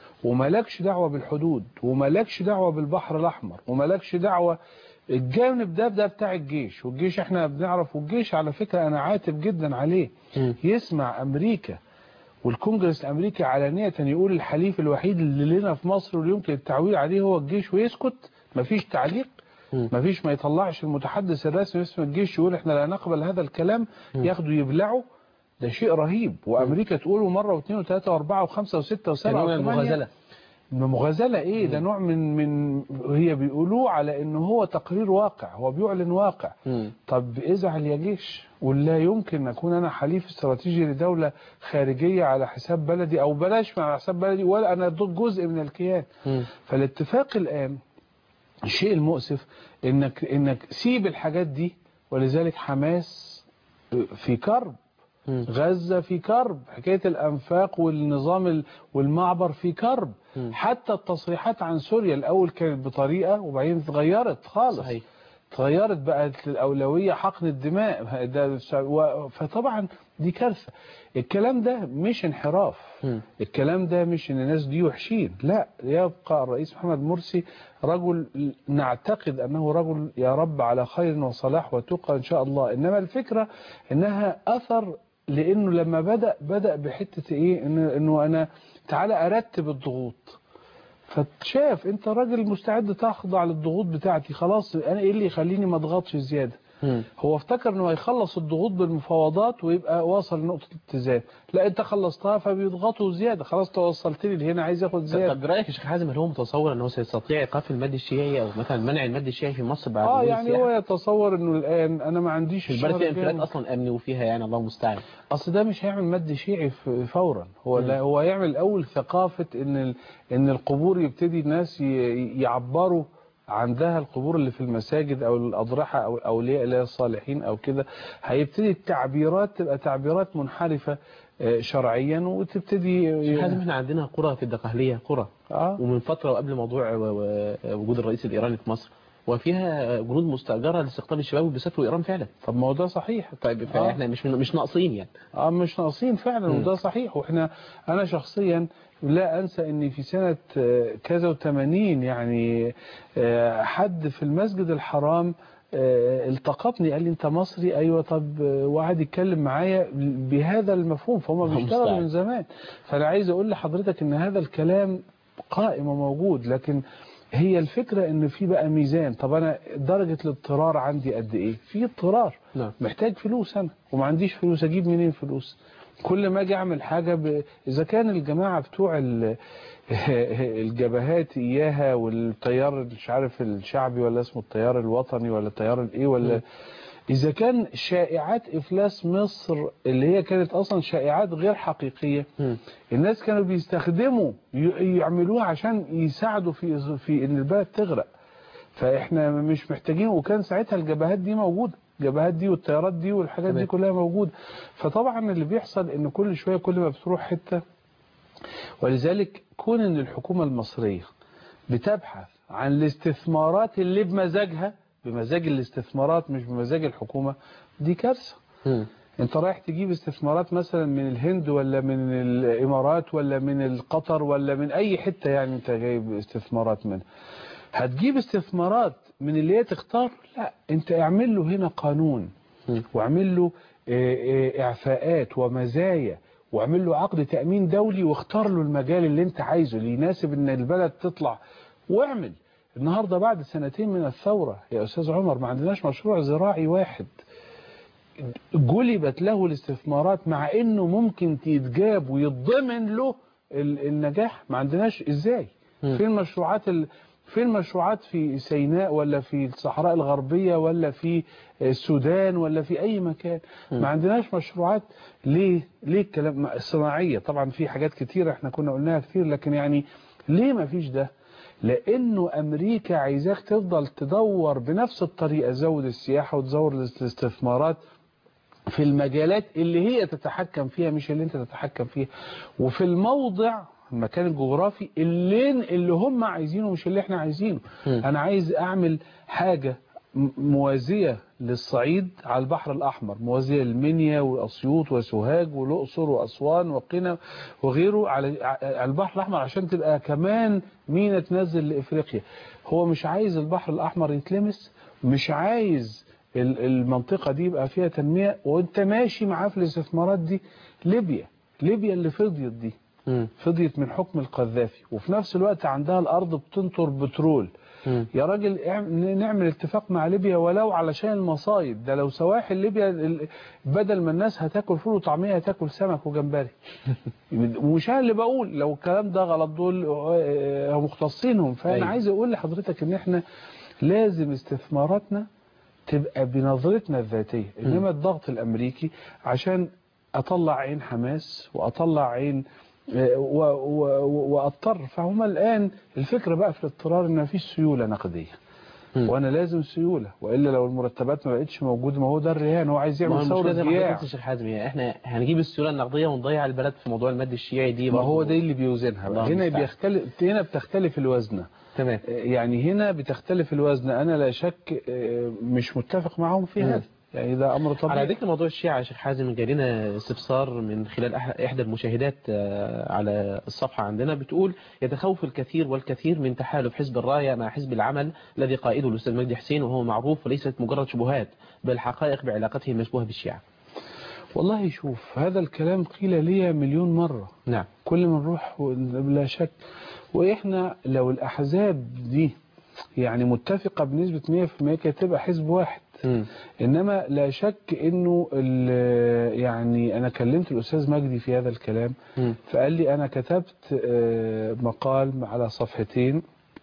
ومالكش دعوة بالحدود ومالكش دعوة بالبحر الأحمر ومالكش دعوة الجانب ده ده بتاع الجيش والجيش احنا بنعرف والجيش على فكرة أنا عاتب جدا عليه مم. يسمع أمريكا والكونجرس الأمريكي علانية يقول الحليف الوحيد اللي لنا في مصر واللي يمكن التعويل عليه هو الجيش ويسكت مفيش تعليق مم. مفيش ما يطلعش المتحدث الرسمي باسم الجيش يقول احنا لا نقبل هذا الكلام ياخدوا يبلعوا ده شيء رهيب وامريكا تقوله مره واثنين وثلاثه واربعه وخمسه وسته وسبعه كنوع من وثمانيه المغازلة مغازلة ايه ده نوع من من هي بيقولوه على انه هو تقرير واقع هو بيعلن واقع مم. طب ازعل يا جيش ولا يمكن اكون انا حليف استراتيجي لدولة خارجية على حساب بلدي او بلاش على حساب بلدي ولا انا ضد جزء من الكيان مم. فالاتفاق الان الشيء المؤسف انك انك سيب الحاجات دي ولذلك حماس في كرب مم. غزة في كرب حكاية الأنفاق والنظام ال- والمعبر في كرب مم. حتى التصريحات عن سوريا الأول كانت بطريقة وبعدين اتغيرت خالص صحيح اتغيرت بقت الأولوية حقن الدماء ده و- فطبعا دي كارثة الكلام ده مش انحراف مم. الكلام ده مش ان الناس دي وحشين لا يبقى الرئيس محمد مرسي رجل نعتقد انه رجل يا رب على خير وصلاح وتقى ان شاء الله انما الفكرة انها اثر لانه لما بدأ بدأ بحتة ايه انه, إنه انا تعالى ارتب الضغوط فشاف انت راجل مستعد تخضع للضغوط بتاعتي خلاص انا ايه اللي يخليني ما اضغطش زياده مم. هو افتكر انه هيخلص الضغوط بالمفاوضات ويبقى واصل لنقطه اتزان لا انت خلصتها فبيضغطوا زياده خلاص توصلت لي لهنا عايز ياخد زياده طب برأيك يا شيخ حازم هل هو متصور انه سيستطيع ايقاف المد الشيعي او مثلا منع المد الشيعي في مصر بعد اه وجود يعني السياحة؟ هو يتصور انه الان انا ما عنديش البلد الشهر فيها انفلات الجاي. اصلا امني وفيها يعني الله المستعان اصل ده مش هيعمل مد شيعي ف- فورا هو لا هو يعمل الاول ثقافه ان ال- ان القبور يبتدي الناس ي- يعبروا عندها القبور اللي في المساجد او الاضرحه او الاولياء اللي هي الصالحين او كده هيبتدي التعبيرات تبقى تعبيرات منحرفه آه، شرعيا وتبتدي شيخ حازم احنا عندنا قرى في الدقهلية قرى اه ومن فترة وقبل موضوع و- و- وجود الرئيس الإيراني في مصر وفيها جنود مستأجرة لاستقطاب الشباب وبيسافروا إيران فعلا طب ما هو ده صحيح طيب فاحنا مش مش ناقصين يعني اه مش ناقصين فعلا مم. وده صحيح واحنا انا شخصيا لا انسى اني في سنة آه، كذا وثمانين يعني آه، حد في المسجد الحرام آه، التقطني قال لي انت مصري ايوه طب آه، وقعد يتكلم معايا بهذا المفهوم فهم الله بيشتغلوا المستعان. من زمان فانا عايز اقول لحضرتك ان هذا الكلام قائم وموجود لكن هي الفكرة ان في بقى ميزان طب انا درجة الاضطرار عندي قد ايه في اضطرار نعم محتاج فلوس انا وما عنديش فلوس اجيب منين فلوس كل ما اجي اعمل حاجه ب... اذا كان الجماعه بتوع ال... الجبهات اياها والتيار مش عارف الشعبي ولا اسمه التيار الوطني ولا التيار الايه ولا اذا كان شائعات افلاس مصر اللي هي كانت اصلا شائعات غير حقيقيه مم. الناس كانوا بيستخدموا ي- يعملوها عشان يساعدوا في في ان البلد تغرق فاحنا مش محتاجين وكان ساعتها الجبهات دي موجوده الجبهات دي والتيارات دي والحاجات تمام. دي كلها موجوده فطبعا اللي بيحصل ان كل شويه كل ما بتروح حته ولذلك كون ان الحكومه المصريه بتبحث عن الاستثمارات اللي بمزاجها بمزاج الاستثمارات مش بمزاج الحكومه دي كارثه مم. انت رايح تجيب استثمارات مثلا من الهند ولا من الامارات ولا من قطر ولا من اي حتة يعني انت جايب استثمارات منها هتجيب استثمارات من اللي هي تختار لا انت اعمل له هنا قانون مم. واعمل له اه، اه، اعفاءات ومزايا واعمل له عقد تأمين دولي واختار له المجال اللي انت عايزه اللي يناسب ان البلد تطلع واعمل النهاردة بعد سنتين من الثورة يا أستاذ عمر ما عندناش مشروع زراعي واحد جلبت له الاستثمارات مع انه ممكن يتجاب ويتضمن له ال- النجاح ما عندناش ازاي مم. فين مشروعات ال... فين مشروعات في سيناء ولا في الصحراء الغربية ولا في السودان ولا في أي مكان ما عندناش مشروعات ليه ليه الكلام الصناعية طبعا في حاجات كتيرة احنا كنا قلناها كتير لكن يعني ليه ما فيش ده لأنه أمريكا عايزاك تفضل تدور بنفس الطريقة تزود السياحة وتزود الاستثمارات في المجالات اللي هي تتحكم فيها مش اللي انت تتحكم فيها وفي الموضع المكان الجغرافي اللي اللي هم عايزينه مش اللي احنا عايزينه مم. انا عايز اعمل حاجة م- موازية للصعيد على البحر الأحمر موازية للمنيا وأسيوط وسوهاج والأقصر وأسوان وقنا وغيره على على البحر الأحمر عشان تبقى كمان مينا تنزل لإفريقيا هو مش عايز البحر الأحمر يتلمس مش عايز ال- المنطقة دي يبقى فيها تنمية وانت ماشي معاه في الاستثمارات دي ليبيا ليبيا اللي فضيت دي مم. فضيت من حكم القذافي وفي نفس الوقت عندها الأرض بتنطر بترول مم. يا راجل اعم- نعمل اتفاق مع ليبيا ولو علشان المصايد ده لو سواحل ليبيا ال- بدل ما الناس هتاكل فول وطعمية هتاكل سمك وجمبري ومش انا اللي بقول لو الكلام ده غلط دول آه، مختصينهم فانا أيوة. عايز اقول لحضرتك ان احنا لازم استثماراتنا تبقى بنظرتنا الذاتية انما الضغط الامريكي عشان اطلع عين حماس واطلع عين آه، و- و- واضطر فهم الان الفكرة بقى في الاضطرار ان مفيش سيولة نقدية مم. وانا لازم سيولة والا لو المرتبات ما بقتش موجودة ما هو ده الرهان هو عايز ما هو يعمل المشكله ثورة زي ما حضرتك جياع قلت يا شيخ حازم يعني احنا هنجيب السيوله النقديه ونضيع البلد في موضوع المد الشيعي دي ما برضه. هو ده اللي بيوزنها بقى. الله هنا المستعان. بيختلف هنا بتختلف الوزنة تمام يعني هنا بتختلف الوزنة انا لا شك آه، مش متفق معهم في مم. هذا يعني ده امر على طبيعي ذكر موضوع الشيعة يا شيخ حازم جالنا استفسار من خلال أح- إحدى المشاهدات آه، على الصفحة عندنا بتقول يتخوف الكثير والكثير من تحالف حزب الراية مع حزب العمل الذي قائده الأستاذ مجدي حسين وهو معروف وليست مجرد شبهات بل حقائق بعلاقته المشبوهة بالشيعة والله شوف هذا الكلام قيل لي مليون مرة نعم كل ما نروح و- بلا شك واحنا لو الاحزاب دي يعني متفقة بنسبة 100% كانت تبقى حزب واحد مم. انما لا شك انه ال- يعني انا كلمت الاستاذ مجدي في هذا الكلام مم. فقال لي انا كتبت آه، مقال على صفحتين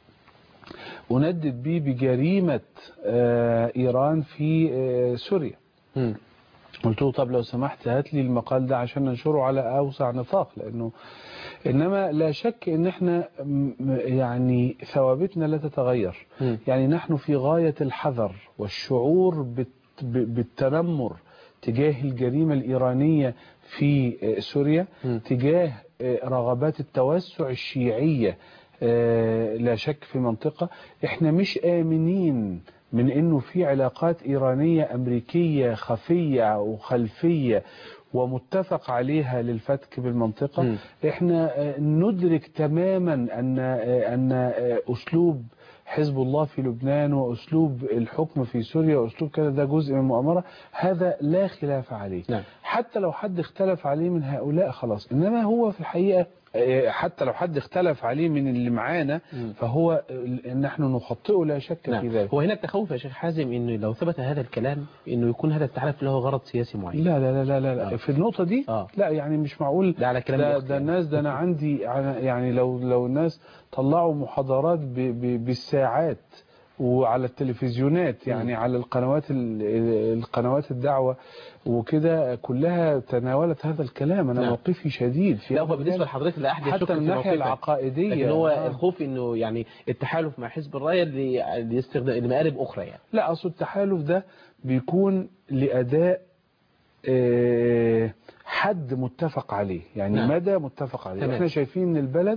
أندد به بجريمة آه، إيران في آه، سوريا مم. قلت له طب لو سمحت هات لي المقال ده عشان ننشره على أوسع نطاق لأنه إنما لا شك إن إحنا م- يعني ثوابتنا لا تتغير مم. يعني نحن في غاية الحذر والشعور بت- ب- بالتنمر تجاه الجريمة الإيرانية في آه، سوريا مم. تجاه آه، رغبات التوسع الشيعية آه، لا شك في منطقة احنا مش آمنين من انه في علاقات ايرانية امريكية خفية وخلفية ومتفق عليها للفتك بالمنطقة مم. احنا آه، ندرك تماما ان آه، ان آه، اسلوب حزب الله في لبنان واسلوب الحكم في سوريا واسلوب كذا ده جزء من المؤامرة هذا لا خلاف عليه نعم. حتى لو حد اختلف عليه من هؤلاء خلاص انما هو في الحقيقة آه، حتى لو حد اختلف عليه من اللي معانا مم. فهو آه، نحن نخطئه لا شك في نعم ذلك هو هنا التخوف يا شيخ حازم انه لو ثبت هذا الكلام انه يكون هذا التحالف له غرض سياسي معين لا لا لا لا لا, لا. آه. في النقطة دي آه. لا يعني مش معقول ده على كلام ده, الأخت ده يعني. الناس ده انا عندي أنا يعني لو لو الناس طلعوا محاضرات ب ب بالساعات وعلى التلفزيونات يعني على القنوات ال- القنوات الدعوة وكده كلها تناولت هذا الكلام انا نعم. موقفي شديد في لا هذا هو بالنسبة الكلام. لحضرتك لا أحد يشك حتى في من الناحية موقفك. العقائدية لكن هو آه. الخوف انه يعني التحالف مع حزب الراية ل- لاستخدام لمآرب أخرى يعني لا أصل التحالف ده بيكون لأداء آه، حد متفق عليه يعني نعم. مدى متفق عليه تمام. احنا شايفين ان البلد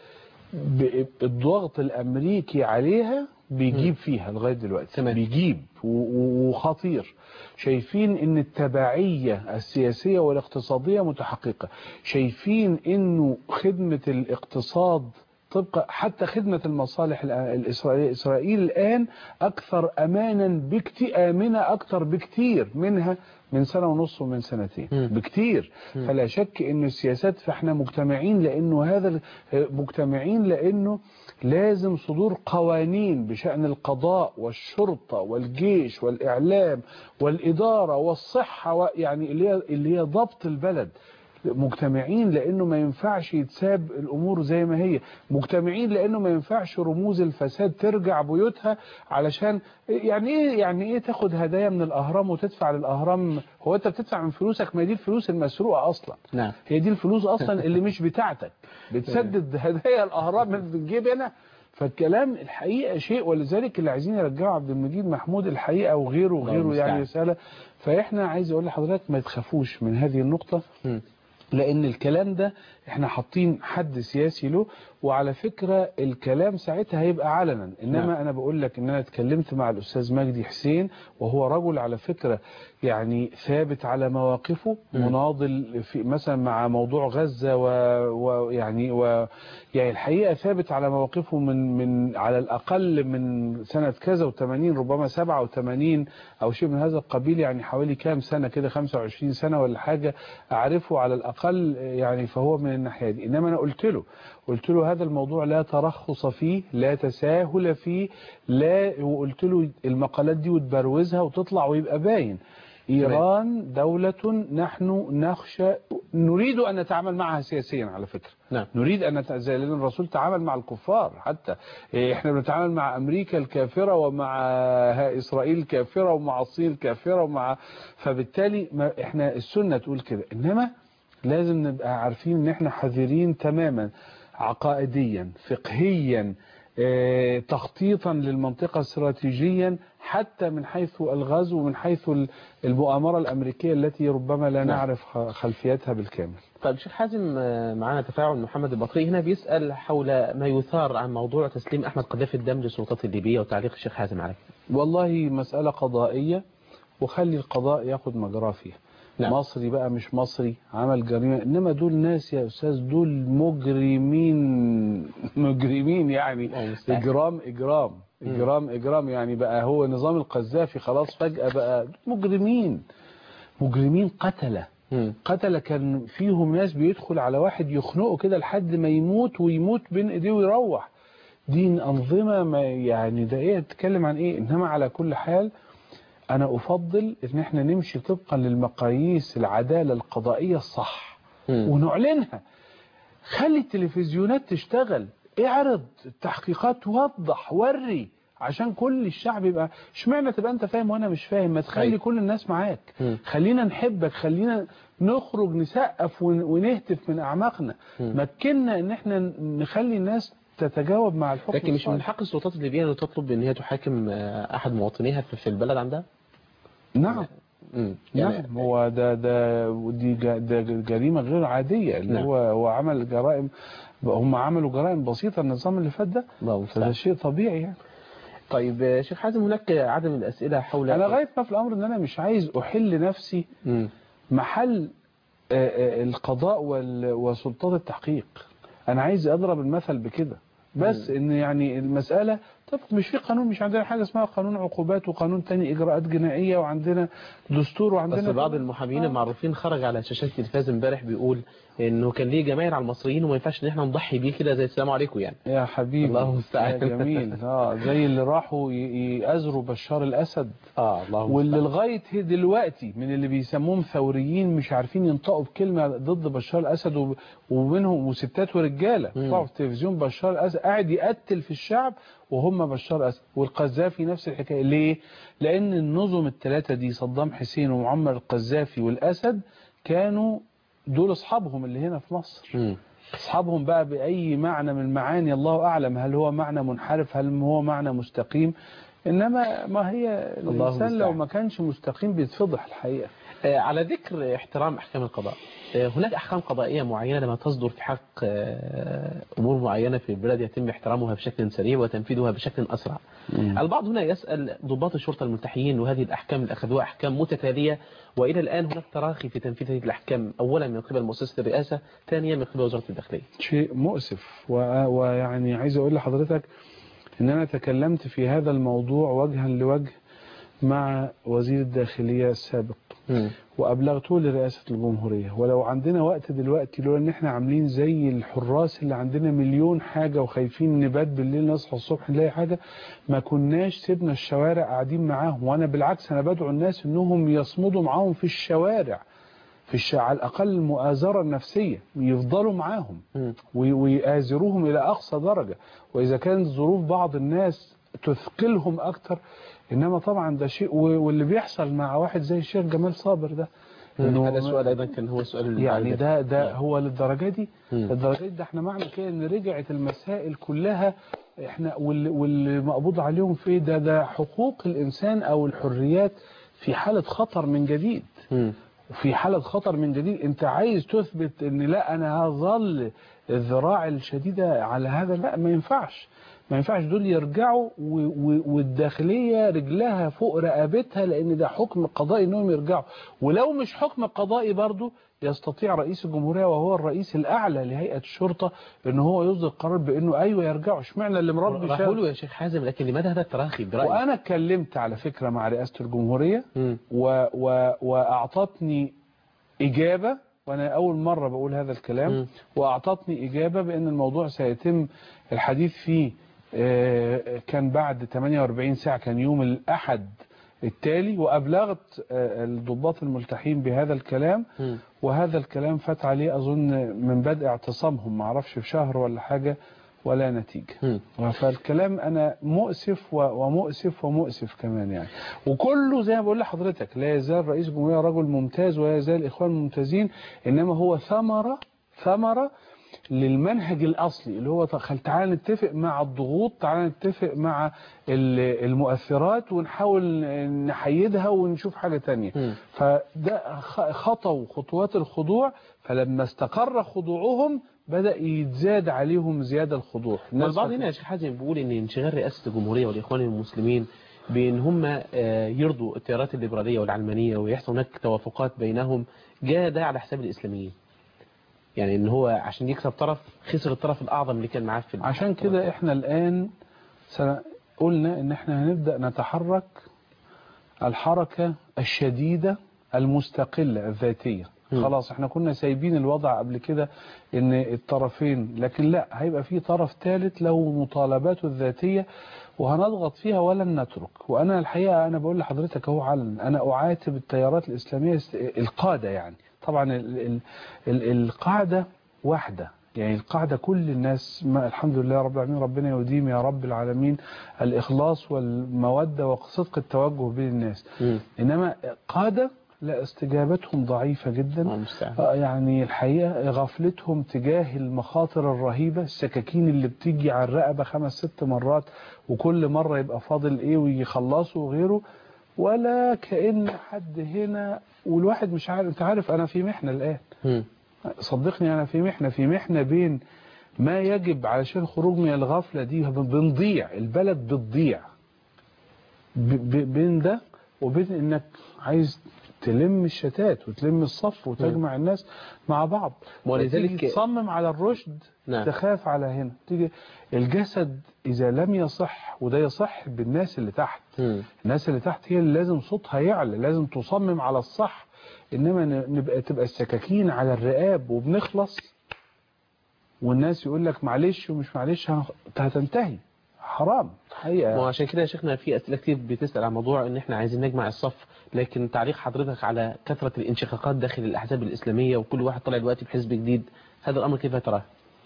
ب- الضغط الامريكي عليها بيجيب فيها لغايه دلوقتي تمام. بيجيب و- و- وخطير شايفين ان التبعيه السياسيه والاقتصاديه متحققه شايفين انه خدمه الاقتصاد طبق حتى خدمة المصالح الآ- الإسرائيلية إسرائيل الآن أكثر أمانا بكتير آمنة أكثر بكتير منها من سنة ونص ومن سنتين مم. بكتير فلا شك أن السياسات فإحنا مجتمعين لأنه هذا ال- مجتمعين لأنه لازم صدور قوانين بشأن القضاء والشرطة والجيش والإعلام والإدارة والصحة و- يعني اللي هي اللي هي ضبط البلد مجتمعين لانه ما ينفعش يتساب الامور زي ما هي مجتمعين لانه ما ينفعش رموز الفساد ترجع بيوتها علشان يعني ايه يعني ايه تاخد هدايا من الاهرام وتدفع للاهرام هو انت بتدفع من فلوسك ما دي الفلوس المسروقه اصلا نعم هي دي الفلوس اصلا اللي مش بتاعتك بتسدد هدايا الاهرام اللي بتجيب هنا فالكلام الحقيقه شيء ولذلك اللي عايزين يرجعوا عبد المجيد محمود الحقيقه وغيره وغيره المستعان. يعني رساله فاحنا عايز اقول لحضرتك ما تخافوش من هذه النقطه مم. لان الكلام ده احنا حاطين حد سياسي له وعلى فكرة الكلام ساعتها هيبقى علنا انما نعم. انا بقول لك ان انا اتكلمت مع الاستاذ مجدي حسين وهو رجل على فكرة يعني ثابت على مواقفه مم. مناضل في مثلا مع موضوع غزة و- ويعني و يعني الحقيقة ثابت على مواقفه من من على الاقل من سنة كذا و80 ربما 87 او شيء من هذا القبيل يعني حوالي كام سنة كده 25 سنة ولا حاجة اعرفه على الاقل يعني فهو من الناحية دي انما انا قلت له قلت له هذا الموضوع لا ترخص فيه لا تساهل فيه لا وقلت له المقالات دي وتبروزها وتطلع ويبقى باين إيران دولة نحن نخشى نريد أن نتعامل معها سياسيا على فكرة نعم نريد أن نت... زي لأن الرسول تعامل مع الكفار حتى إيه، إحنا بنتعامل مع أمريكا الكافرة ومع ها- إسرائيل الكافرة ومع الصين الكافرة ومع فبالتالي ما إحنا السنة تقول كده إنما لازم نبقى عارفين إن إحنا حذرين تماما عقائديا فقهيا آه، تخطيطا للمنطقة استراتيجيا حتى من حيث الغزو ومن حيث ال- المؤامرة الأمريكية التي ربما لا نعم. نعرف خ- خلفيتها بالكامل طيب شيخ حازم آه، معانا تفاعل محمد البطري هنا بيسأل حول ما يثار عن موضوع تسليم أحمد قذافي الدم للسلطات الليبية وتعليق الشيخ حازم عليه والله مسألة قضائية وخلي القضاء ياخد مجراه فيها نعم. مصري بقى مش مصري عمل جريمة إنما دول ناس يا أستاذ دول مجرمين مجرمين يعني الله المستعان. إجرام إجرام إجرام إجرام يعني بقى هو نظام القذافي خلاص فجأة بقى مجرمين مجرمين قتله مم. قتله كان فيهم ناس بيدخل على واحد يخنقه كده لحد ما يموت ويموت بين ايديه ويروح دي أنظمة ما يعني ده ايه تتكلم عن ايه انما على كل حال انا افضل ان احنا نمشي طبقا للمقاييس العدالة القضائية الصح مم. ونعلنها خلي التلفزيونات تشتغل اعرض التحقيقات وضح وري عشان كل الشعب يبقى اشمعنى تبقى انت فاهم وانا مش فاهم ما تخلي أيوة. كل الناس معاك مم. خلينا نحبك خلينا نخرج نسقف ون- ونهتف من اعماقنا مم. مكننا ان احنا نخلي الناس تتجاوب مع الحكم لكن مش من الصادق. حق السلطات الليبية أن تطلب أن هي تحاكم آه، أحد مواطنيها في في البلد عندها؟ نعم مم. نعم هو ده ده ودي جا- ده جريمه غير عاديه اللي نعم. هو هو عمل جرائم هم عملوا جرائم بسيطه النظام اللي فات ده الله فده المستعان. شيء طبيعي يعني طيب آه، شيخ حازم هناك عدم الأسئلة حول انا لغايه ما في الامر ان انا مش عايز احل نفسي مم. محل آه، آه، القضاء وال- وسلطات التحقيق انا عايز اضرب المثل بكده بس ان يعني المساله طب مش في قانون مش عندنا حاجه اسمها قانون عقوبات وقانون تاني اجراءات جنائيه وعندنا دستور وعندنا بس بعض المحامين آه. المعروفين خرج على شاشات التلفاز امبارح بيقول انه كان ليه جماهير على المصريين وما ينفعش ان احنا نضحي بيه كده زي السلام عليكم يعني يا حبيبي الله المستعان. يا جميل اه زي اللي راحوا ي- يأزروا بشار الاسد اه الله واللي لغايه هي دلوقتي من اللي بيسموهم ثوريين مش عارفين ينطقوا بكلمه ضد بشار الاسد وب- ومنهم وستات ورجاله مم. طلعوا في التلفزيون بشار الاسد قاعد يقتل في الشعب وهم بشار الاسد والقذافي نفس الحكايه ليه؟ لان النظم الثلاثه دي صدام حسين ومعمر القذافي والاسد كانوا دول اصحابهم اللي هنا في مصر مم. اصحابهم بقى باي معنى من المعاني الله اعلم هل هو معنى منحرف هل هو معنى مستقيم انما ما هي الله الانسان لو المستعان. ما كانش مستقيم بيتفضح الحقيقه آه، على ذكر احترام احكام القضاء آه، هناك احكام قضائيه معينه لما تصدر في حق آه، امور معينه في البلد يتم احترامها بشكل سريع وتنفيذها بشكل اسرع البعض هنا يسال ضباط الشرطه الملتحيين وهذه الاحكام اللي اخذوها احكام متتاليه والى الان هناك تراخي في تنفيذ هذه الاحكام اولا من قبل مؤسسه الرئاسه ثانيا من قبل وزاره الداخليه شيء مؤسف و- ويعني عايز اقول لحضرتك ان انا تكلمت في هذا الموضوع وجها لوجه مع وزير الداخليه السابق مم. وابلغته لرئاسه الجمهوريه ولو عندنا وقت دلوقتي لو ان احنا عاملين زي الحراس اللي عندنا مليون حاجه وخايفين نبات بالليل نصحى الصبح نلاقي حاجه ما كناش سيبنا الشوارع قاعدين معاهم وانا بالعكس انا بدعو الناس انهم يصمدوا معاهم في الشوارع في الش... على الأقل المؤازرة النفسية يفضلوا معاهم مم. وي- ويآزروهم إلى أقصى درجة وإذا كانت ظروف بعض الناس تثقلهم أكتر إنما طبعا ده شيء و- واللي بيحصل مع واحد زي الشيخ جمال صابر ده إنه هذا السؤال أيضا كان هو السؤال اللي يعني بعد ده ده هو للدرجة دي مم. للدرجة دي ده احنا معنى كده ان رجعت المسائل كلها احنا واللي, واللي مقبوض عليهم في إيه؟ ده ده حقوق الانسان او الحريات في حالة خطر من جديد مم. في حالة خطر من جديد انت عايز تثبت ان لا انا هظل الذراع الشديدة على هذا لا ما ينفعش ما ينفعش دول يرجعوا و- و- والداخلية رجلها فوق رقبتها لان ده حكم قضائي انهم يرجعوا ولو مش حكم قضائي برضه يستطيع رئيس الجمهورية وهو الرئيس الاعلى لهيئة الشرطة ان هو يصدر قرار بانه ايوه يرجعوا اشمعنى اللي مربي راحوا شاب له يا شيخ حازم لكن لماذا هذا التراخي برأيك؟ وانا اتكلمت على فكرة مع رئاسة الجمهورية مم. و و وأعطتني إجابة وأنا أول مرة بقول هذا الكلام مم. وأعطتني إجابة بأن الموضوع سيتم الحديث فيه آه، كان بعد 48 ساعة كان يوم الأحد التالي وأبلغت آه، الضباط الملتحين بهذا الكلام مم. وهذا الكلام فات عليه أظن من بدء اعتصامهم معرفش في شهر ولا حاجة ولا نتيجة مم. فالكلام انا مؤسف و- ومؤسف ومؤسف كمان يعني وكله زي ما بقول لحضرتك لا يزال رئيس الجمهوريه رجل ممتاز ولا يزال الاخوان ممتازين انما هو ثمره ثمره للمنهج الاصلي اللي هو خل تعالى نتفق مع الضغوط تعالى نتفق مع ال- المؤثرات ونحاول نحيدها ونشوف حاجه تانية مم. فده خ- خطوا خطوات الخضوع فلما استقر خضوعهم بدأ يتزاد عليهم زيادة الخضوع الناس والبعض فاكرة- هنا يا شيخ حازم بيقول ان انشغال رئاسه الجمهوريه والاخوان المسلمين بان هم آه، يرضوا التيارات الليبراليه والعلمانيه ويحصل هناك توافقات بينهم جاء ده على حساب الاسلاميين يعني ان هو عشان يكسب طرف خسر الطرف الاعظم اللي كان معاه في عشان كده احنا الآن سن- قلنا ان احنا هنبدأ نتحرك الحركة الشديدة المستقلة الذاتية مم. خلاص احنا كنا سايبين الوضع قبل كده ان الطرفين لكن لا هيبقى في طرف ثالث له مطالباته الذاتية وهنضغط فيها ولن نترك وانا الحقيقة انا بقول لحضرتك اهو علن انا اعاتب التيارات الاسلامية است- القادة يعني طبعا ال ال ال القاعدة واحدة يعني القاعدة كل الناس ما الحمد لله رب العالمين ربنا يديم يا رب العالمين الإخلاص والمودة وصدق التوجه بين الناس مم. إنما قادة لا استجابتهم ضعيفة جدا الله المستعان. آه، يعني الحقيقة غفلتهم تجاه المخاطر الرهيبة السكاكين اللي بتيجي على الرقبة خمس ست مرات وكل مرة يبقى فاضل ايه ويخلصوا وغيره ولا كأن حد هنا والواحد مش عارف انت عارف انا في محنة الان مم. صدقني انا في محنة في محنة بين ما يجب علشان الخروج من الغفلة دي بنضيع البلد بتضيع ب- ب- بين ده وبين انك عايز تلم الشتات وتلم الصف وتجمع الناس مع بعض ولذلك- وتيجي تصمم على الرشد نعم. تخاف على هنا تيجي الجسد اذا لم يصح وده يصح بالناس اللي تحت مم. الناس اللي تحت هي اللي لازم صوتها يعلى لازم تصمم على الصح انما ن- نبقى تبقى السكاكين على الرقاب وبنخلص والناس يقول لك معلش ومش معلش هن- هتنتهي حرام ما هو حقيقة عشان كده يا شيخنا في اسئله كتير بتسال عن موضوع ان احنا عايزين نجمع الصف لكن تعليق حضرتك على كثره الانشقاقات داخل الاحزاب الاسلاميه وكل واحد طالع دلوقتي بحزب جديد هذا الامر كيف تراه؟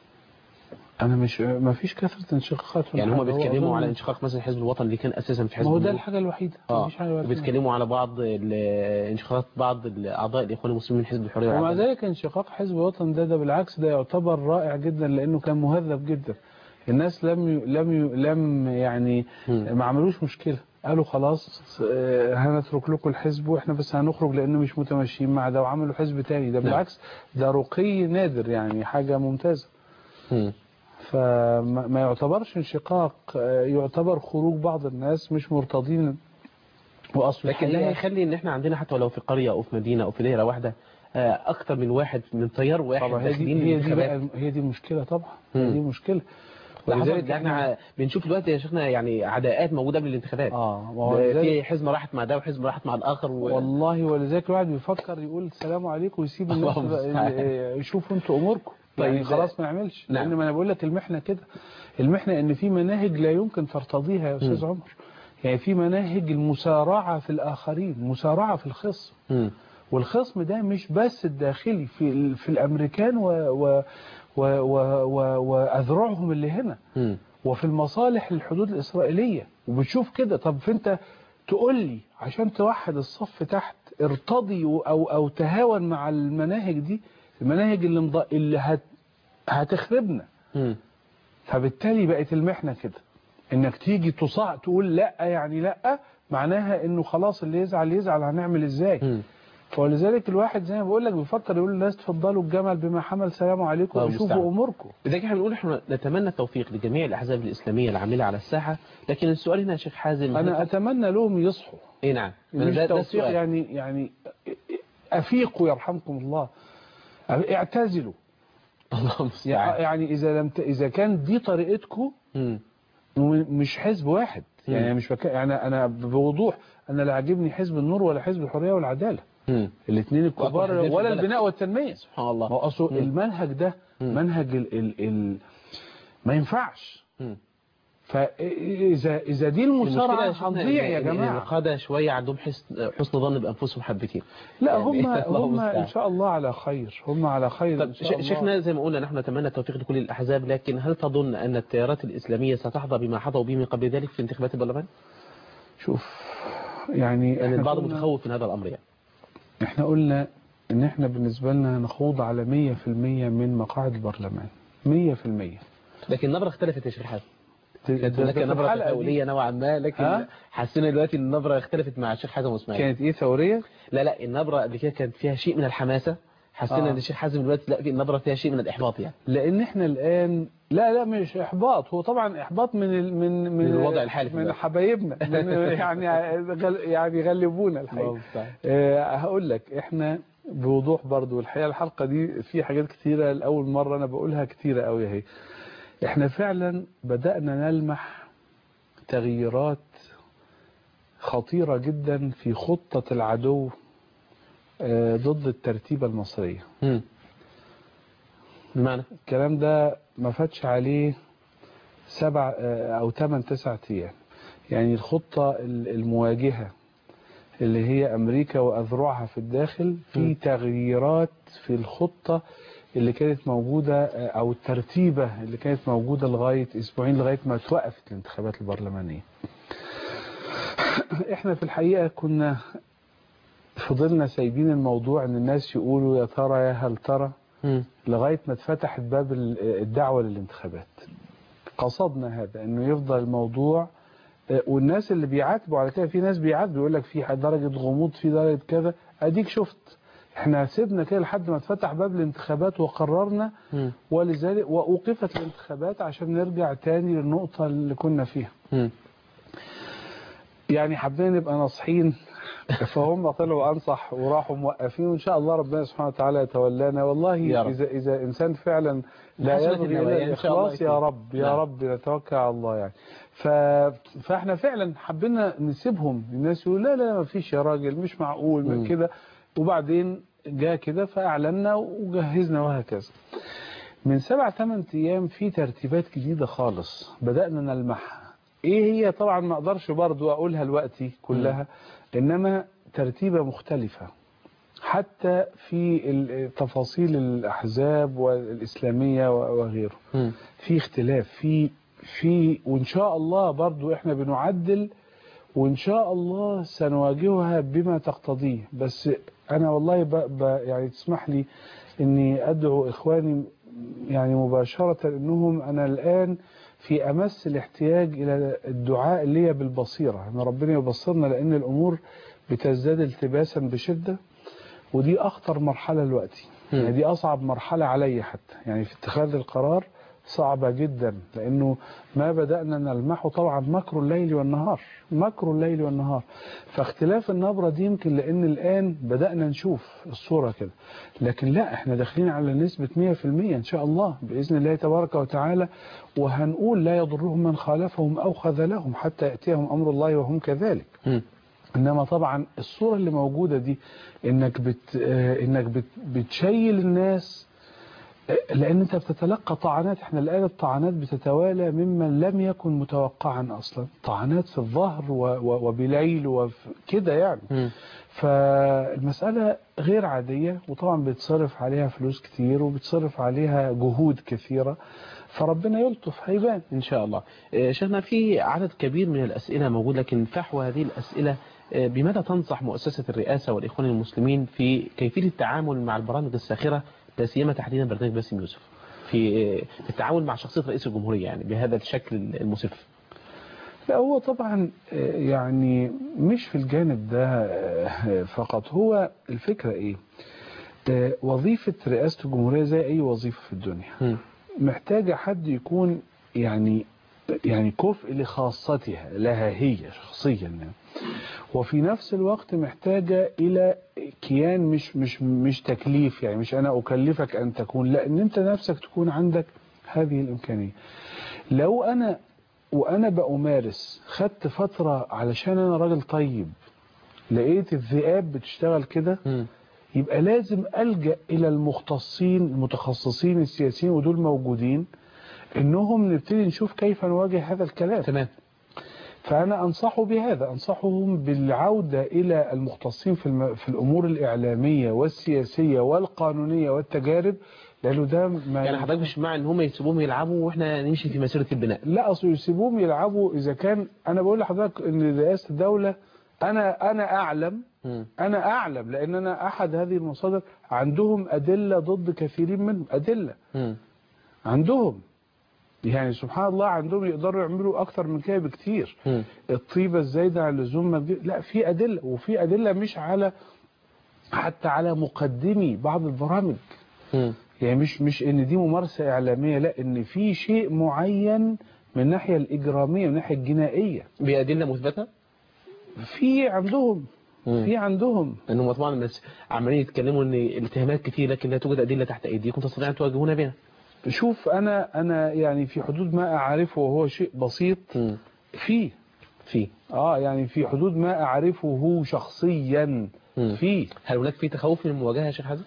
انا مش ما فيش كثرة انشقاقات ولا يعني هم حاجة. هو بيتكلموا أظن- على انشقاق مثلا حزب الوطن اللي كان اساسا في حزب ما هو ده النور. الحاجة الوحيدة اه مفيش حاجة ولا بيتكلموا على بعض ال- انشقاقات بعض اعضاء الاخوان المسلمين من حزب الحريه ومع والعدالة. ذلك انشقاق حزب الوطن ده ده بالعكس ده يعتبر رائع جدا لانه كان مهذب جدا الناس لم ي... لم ي... لم يعني مم. ما عملوش مشكله قالوا خلاص آه، هنترك لكم الحزب واحنا بس هنخرج لانه مش متماشيين مع ده وعملوا حزب تاني ده بالعكس ده رقي نادر يعني حاجه ممتازه مم. فما ما يعتبرش انشقاق آه، يعتبر خروج بعض الناس مش مرتضين واصل لكن ده الحقيقة- هيخلي ان احنا عندنا حتى ولو في قريه او في مدينه او في دايره واحده آه، اكتر من واحد من تيار واحد طبعا هي داخلين دي هي دي الانتخابات بقى هي دي المشكله طبعا هي مم. دي مشكله ولذلك احنا بنشوف دلوقتي يا شيخنا يعني عداءات موجوده قبل الانتخابات اه ما هو ده لذلك- في حزب راحت مع ده وحزب راحت مع الاخر و... والله ولذلك الواحد بيفكر يقول السلام عليكم ويسيب الناس اللهم بقى- المستعان. يشوفوا انتوا اموركم طيب يعني ده- خلاص ما يعملش نعم. لان ما انا بقول لك المحنه كده المحنه ان في مناهج لا يمكن ترتضيها يا استاذ عمر يعني في مناهج المسارعه في الاخرين مسارعه في الخصم مم. والخصم ده مش بس الداخلي في ال- في الامريكان و و و و و واذرعهم اللي هنا مم. وفي المصالح الحدود الإسرائيلية وبتشوف كده طب فانت تقول لي عشان توحد الصف تحت ارتضي او او تهاون مع المناهج دي المناهج اللي مض... اللي هت... هتخربنا مم. فبالتالي بقت المحنة كده انك تيجي تصع تقول لا يعني لا معناها انه خلاص اللي يزعل يزعل هنعمل ازاي مم. فلذلك الواحد زي ما بقول لك بيفكر يقول للناس تفضلوا الجمل بما حمل سلام عليكم الله وشوفوا المستعان. اموركم لذلك احنا بنقول احنا نتمنى التوفيق لجميع الاحزاب الاسلاميه العامله على الساحه لكن السؤال هنا يا شيخ حازم انا اتمنى لهم يصحوا اي نعم مش ده, ده توفيق السؤال يعني يعني افيقوا يرحمكم الله اعتزلوا الله المستعان يعني اذا لم ت... اذا كان دي طريقتكم مم. مش حزب واحد يعني مش بك... يعني انا بوضوح انا لا عاجبني حزب النور ولا حزب الحريه والعداله مم. الاثنين الكبار وأكبر حزبين في ولا البلد. البناء والتنميه سبحان الله ما هو اصله مم. المنهج ده مم. منهج ال... ال... ال... ما ينفعش مم. فاذا اذا دي المشكلة المصارعه يا شيخنا هنضيع إن- يا إن جماعه القادة شوية عندهم حسن حسن ظن بأنفسهم حبتين لا يعني هم الله هم المستعان. ان شاء الله على خير هم على خير طب ان شاء ش- الله شيخنا زي ما قلنا نحن نتمنى التوفيق لكل الأحزاب لكن هل تظن أن التيارات الإسلامية ستحظى بما حظوا به من قبل ذلك في انتخابات البرلمان؟ شوف يعني يعني احنا البعض قلنا- متخوف من هذا الأمر يعني احنا قلنا ان احنا بالنسبة لنا هنخوض على 100% من مقاعد البرلمان 100% لكن النبرة اختلفت يا شيخ حازم ده- كانت ده هناك في نبرة الحلقة دي تفاؤلية نوعا ما لكن ها؟ حسينا دلوقتي ان النبرة اختلفت مع الشيخ حازم واسماعيل كانت ايه ثورية لا لا النبرة قبل كده كانت فيها شيء من الحماسة حسينا آه. ان الشيخ حازم دلوقتي لا في النبرة فيها شيء من الإحباط يعني لان احنا الان لا لا مش احباط هو طبعا احباط من ال من من, من الوضع الحالي في من البلد. حبايبنا من يعني غل يعني غلبونا الحقيقة المستعان. آه، هقول لك احنا بوضوح برضو الحقيقة الحلقة دي في حاجات كتيرة لأول مرة أنا بقولها كتيرة قوي اهي احنا فعلا بدأنا نلمح تغييرات خطيرة جدا في خطة العدو آه، ضد الترتيبة المصرية مم. بمعنى الكلام ده ما فاتش عليه سبع آه، أو ثمان تسع أيام يعني الخطة ال- المواجهة اللي هي أمريكا وأذرعها في الداخل في م. تغييرات في الخطة اللي كانت موجودة آه، أو الترتيبة اللي كانت موجودة لغاية أسبوعين لغاية ما توقفت الانتخابات البرلمانية احنا في الحقيقة كنا فضلنا سايبين الموضوع ان الناس يقولوا يا ترى يا هل ترى مم. لغاية ما اتفتحت باب ال- الدعوة للانتخابات قصدنا هذا انه يفضل الموضوع آه، والناس اللي بيعاتبوا على كده في ناس بيعاتبوا يقول لك في درجة غموض في درجة كذا اديك شفت احنا سيبنا كده لحد ما اتفتح باب الانتخابات وقررنا مم. ولذلك واوقفت الانتخابات عشان نرجع تاني للنقطة اللي كنا فيها مم. يعني حابين نبقى ناصحين فهم طلعوا انصح وراحوا موقفين وان شاء الله ربنا سبحانه وتعالى يتولانا والله يا رب. اذا اذا انسان فعلا لا بحسنة يبغي النوايا الا إن شاء الله الاخلاص يا يكون. رب يا نعم. رب نتوكل على الله يعني ف... فاحنا فعلا حبينا نسيبهم الناس يقول لا لا ما فيش يا راجل مش معقول مم. من كده وبعدين جاء كده فاعلنا وجهزنا وهكذا من سبع ثمان ايام في ترتيبات جديده خالص بدانا نلمحها ايه هي طبعا ما اقدرش برضو اقولها دلوقتي كلها انما ترتيبه مختلفه حتى في ال- تفاصيل الاحزاب والاسلاميه وغيره مم. في اختلاف في في وان شاء الله برضو احنا بنعدل وان شاء الله سنواجهها بما تقتضيه بس انا والله ب ب يعني تسمح لي اني ادعو اخواني يعني مباشرة انهم انا الان في امس الاحتياج الى الدعاء لي بالبصيرة ان ربنا يبصرنا لان الامور بتزداد التباسا بشدة ودي اخطر مرحلة دلوقتي مم. يعني دي اصعب مرحلة علي حتى يعني في اتخاذ القرار صعبة جدا لانه ما بدأنا نلمحه طبعا مكر الليل والنهار مكر الليل والنهار فاختلاف النبرة دي يمكن لان الان بدأنا نشوف الصورة كده لكن لا احنا داخلين على نسبة 100% ان شاء الله بإذن الله تبارك وتعالى وهنقول لا يضرهم من خالفهم او خذلهم حتى يأتيهم امر الله وهم كذلك مم. انما طبعا الصورة اللي موجودة دي انك بت آه، انك بت بتشيل الناس لان انت بتتلقى طعنات احنا الان الطعنات بتتوالى ممن لم يكن متوقعا اصلا طعنات في الظهر و- و- وبالعيل وكده يعني مم. فالمسألة غير عادية وطبعا بيتصرف عليها فلوس كتير وبيتصرف عليها جهود كثيرة فربنا يلطف هيبان إن شاء الله آه، شيخنا في عدد كبير من الأسئلة موجود لكن فحوى هذه الأسئلة آه، بماذا تنصح مؤسسة الرئاسة والإخوان المسلمين في كيفية التعامل مع البرامج الساخرة لا سيما تحديدا برنامج باسم يوسف في آه، في التعامل مع شخصية رئيس الجمهورية يعني بهذا الشكل المسف لا هو طبعا آه، يعني مش في الجانب ده آه، فقط هو الفكرة ايه آه، وظيفة رئاسة الجمهورية زي اي وظيفة في الدنيا مم. محتاجة حد يكون يعني يعني كفء لخاصتها لها هي شخصيا يعني. وفي نفس الوقت محتاجة إلى كيان مش مش مش تكليف يعني مش أنا أكلفك أن تكون لا إن أنت نفسك تكون عندك هذه الإمكانية لو أنا وأنا بأمارس خدت فترة علشان أنا راجل طيب لقيت الذئاب بتشتغل كده مم. يبقى لازم ألجأ إلى المختصين المتخصصين السياسيين ودول موجودين إنهم نبتدي نشوف كيف نواجه هذا الكلام تمام فأنا أنصحه بهذا أنصحهم بالعودة إلى المختصين في, الم... في الأمور الإعلامية والسياسية والقانونية والتجارب لأنه ده ما يعني حضرتك مش مع ان هم يسيبوهم يلعبوا واحنا نمشي في مسيرة البناء لا أصل يسيبوهم يلعبوا إذا كان أنا بقول لحضرتك إن رئاسة الدولة أنا أنا أعلم مم. أنا أعلم لأن أنا أحد هذه المصادر عندهم أدلة ضد كثيرين منهم أدلة مم. عندهم يعني سبحان الله عندهم يقدروا يعملوا أكتر من كده بكتير مم. الطيبة الزايدة عن اللزوم ما تجي- لا في أدلة وفي أدلة مش على حتى على مقدمي بعض البرامج مم. يعني مش مش ان دي ممارسة اعلامية لا ان في شيء معين من الناحية الاجرامية من الناحية الجنائية بأدلة مثبتة في عندهم مم. في عندهم لانهم طبعا الناس عمالين يتكلموا ان الاتهامات كتير لكن لا توجد ادله تحت ايديكم تستطيعون ان تواجهونا بها شوف انا انا يعني في حدود ما اعرفه وهو شيء بسيط مم. في في اه يعني في حدود ما اعرفه شخصيا مم. في هل هناك في تخوف من المواجهه يا شيخ حازم؟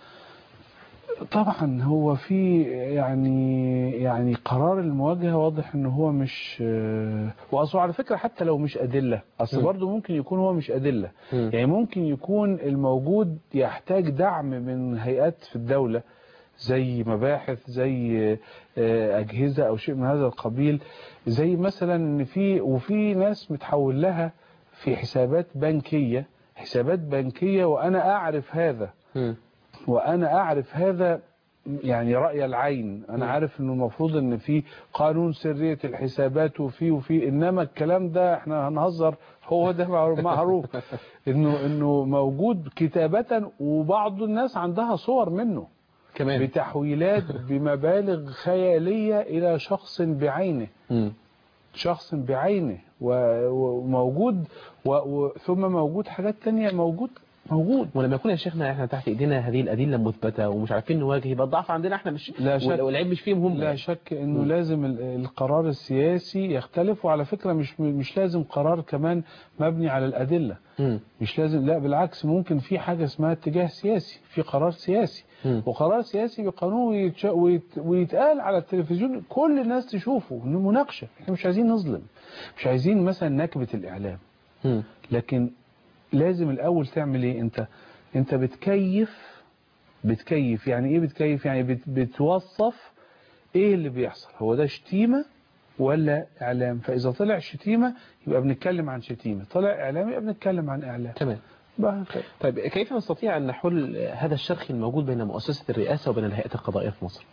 طبعا هو في يعني يعني قرار المواجهة واضح ان هو مش آه، واصله على فكرة حتى لو مش ادلة اصل مم. برضه ممكن يكون هو مش ادلة مم. يعني ممكن يكون الموجود يحتاج دعم من هيئات في الدولة زي مباحث زي آه، أجهزة أو شيء من هذا القبيل زي مثلا إن في وفي ناس متحول لها في حسابات بنكية حسابات بنكية وأنا أعرف هذا مم. وأنا أعرف هذا يعني رأي العين أنا مم. عارف إنه المفروض إن في قانون سرية الحسابات وفي وفي إنما الكلام ده إحنا هنهزر هو ده معروف إنه إنه موجود كتابة وبعض الناس عندها صور منه كمان بتحويلات بمبالغ خيالية إلى شخص بعينه مم. شخص بعينه و- وموجود و- و- ثم موجود حاجات تانية موجود موجود ولما يكون يا شيخنا احنا تحت ايدينا هذه الادله مثبته ومش عارفين نواجه يبقى الضعف عندنا احنا مش لا شك. والعيب مش فيهم هم لا شك انه مم. لازم ال- القرار السياسي يختلف وعلى فكرة مش مش لازم قرار كمان مبني على الأدلة مم. مش لازم لا بالعكس ممكن في حاجة اسمها اتجاه سياسي في قرار سياسي مم. وقرار سياسي بقانون ويتش- ويت- ويتقال على التلفزيون كل الناس تشوفه إنه مناقشة احنا مش عايزين نظلم مش عايزين مثلا نكبة الإعلام مم. لكن لازم الأول تعمل ايه انت انت بتكيف بتكيف يعني ايه بتكيف يعني بت بتوصف ايه اللي بيحصل هو ده شتيمة ولا اعلام فاذا طلع شتيمة يبقى بنتكلم عن شتيمة طلع اعلام يبقى بنتكلم عن اعلام تمام بقى كده. طيب كيف نستطيع ان نحل هذا الشرخ الموجود بين مؤسسه الرئاسه وبين الهيئات القضائيه في مصر؟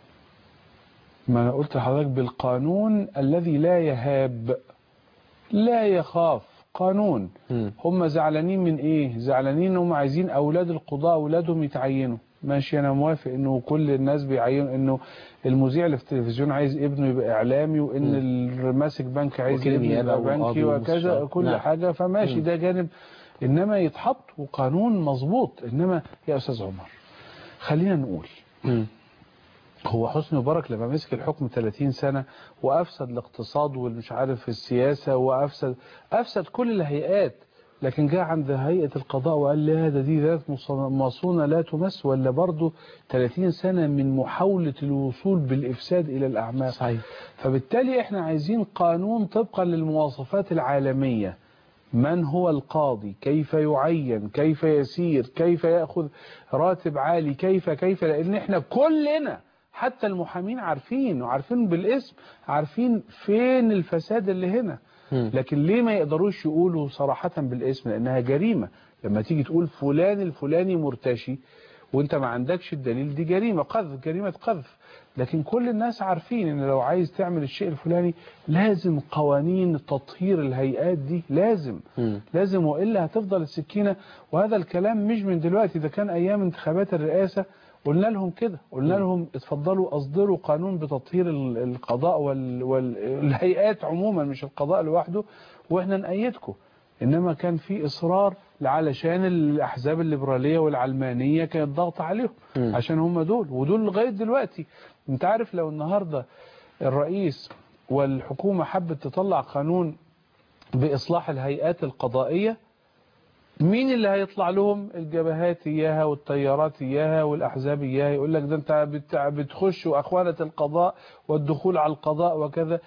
ما انا قلت لحضرتك بالقانون الذي لا يهاب لا يخاف قانون مم. هم زعلانين من ايه زعلانين هم عايزين اولاد القضاء اولادهم يتعينوا ماشي انا موافق انه كل الناس بيعينوا انه المذيع اللي في التلفزيون عايز ابنه يبقى اعلامي وان الماسك بنك عايز وكيل ابنه نيابة يبقى بنكي وقاضي وكذا ومستشار. كل نعم. حاجة فماشي مم. ده جانب انما يتحط وقانون مظبوط انما يا استاذ عمر خلينا نقول مم. هو حسني مبارك لما مسك الحكم 30 سنة وأفسد الاقتصاد والمش عارف السياسة وأفسد أفسد كل الهيئات لكن جاء عند هيئة القضاء وقال لا ده دي ذات مصونة لا تمس ولا برضه 30 سنة من محاولة الوصول بالإفساد إلى الأعمال صحيح فبالتالي احنا عايزين قانون طبقا للمواصفات العالمية من هو القاضي كيف يعين كيف يسير كيف يأخذ راتب عالي كيف كيف لأن احنا كلنا حتى المحامين عارفين وعارفين بالاسم عارفين فين الفساد اللي هنا مم. لكن ليه ما يقدروش يقولوا صراحة بالاسم لأنها جريمة لما تيجي تقول فلان الفلاني مرتشي وانت ما عندكش الدليل دي جريمة قذف جريمة قذف لكن كل الناس عارفين ان لو عايز تعمل الشيء الفلاني لازم قوانين تطهير الهيئات دي لازم مم. لازم وإلا هتفضل السكينة وهذا الكلام مش من دلوقتي ده كان أيام انتخابات الرئاسة قلنا لهم كده قلنا لهم اتفضلوا أصدروا قانون بتطهير ال- القضاء وال- والهيئات عموما مش القضاء لوحده وإحنا نأيدكم إنما كان في إصرار علشان الأحزاب الليبرالية والعلمانية كانت ضغط عليهم مم. عشان هم دول ودول لغاية دلوقتي انت عارف لو النهاردة الرئيس والحكومة حبت تطلع قانون بإصلاح الهيئات القضائية مين اللي هيطلع لهم الجبهات إياها والتيارات إياها والأحزاب إياها يقول لك ده أنت بت- بتخش وأخوانة القضاء والدخول على القضاء وكذا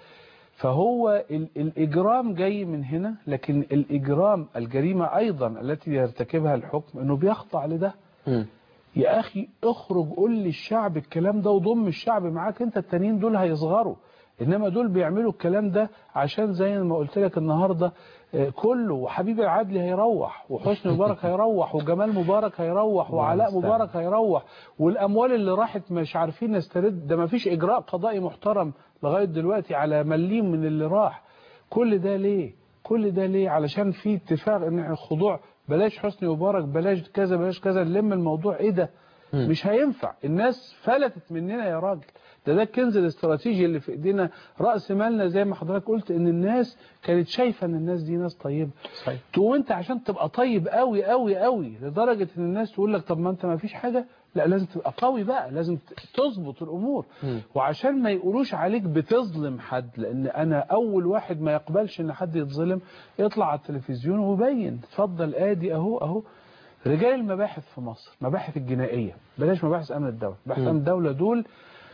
فهو ال- الإجرام جاي من هنا لكن الإجرام الجريمة أيضا التي يرتكبها الحكم أنه بيخضع لده مم. يا أخي اخرج قول للشعب الكلام ده وضم الشعب معاك انت التانيين دول هيصغروا انما دول بيعملوا الكلام ده عشان زي ما قلت لك النهارده آه، كله وحبيب العدلي هيروح وحسني مبارك هيروح وجمال مبارك هيروح وعلاء المستعان. مبارك هيروح والاموال اللي راحت مش عارفين نسترد ده ما فيش اجراء قضائي محترم لغايه دلوقتي على مليم من اللي راح كل ده ليه كل ده ليه علشان في اتفاق ان الخضوع بلاش حسني مبارك بلاش كذا بلاش كذا نلم الموضوع ايه ده مم. مش هينفع الناس فلتت مننا يا راجل ده ده الكنز الاستراتيجي اللي في ايدينا راس مالنا زي ما حضرتك قلت ان الناس كانت شايفه ان الناس دي ناس طيبه صحيح تقوم انت عشان تبقى طيب قوي قوي قوي لدرجه ان الناس تقول لك طب ما انت ما فيش حاجه لا لازم تبقى قوي بقى لازم ت- تظبط الامور مم. وعشان ما يقولوش عليك بتظلم حد لان انا اول واحد ما يقبلش ان حد يتظلم يطلع على التلفزيون ويبين اتفضل ادي اهو اهو رجال المباحث في مصر مباحث الجنائيه بلاش مباحث امن الدوله مباحث مم. امن الدوله دول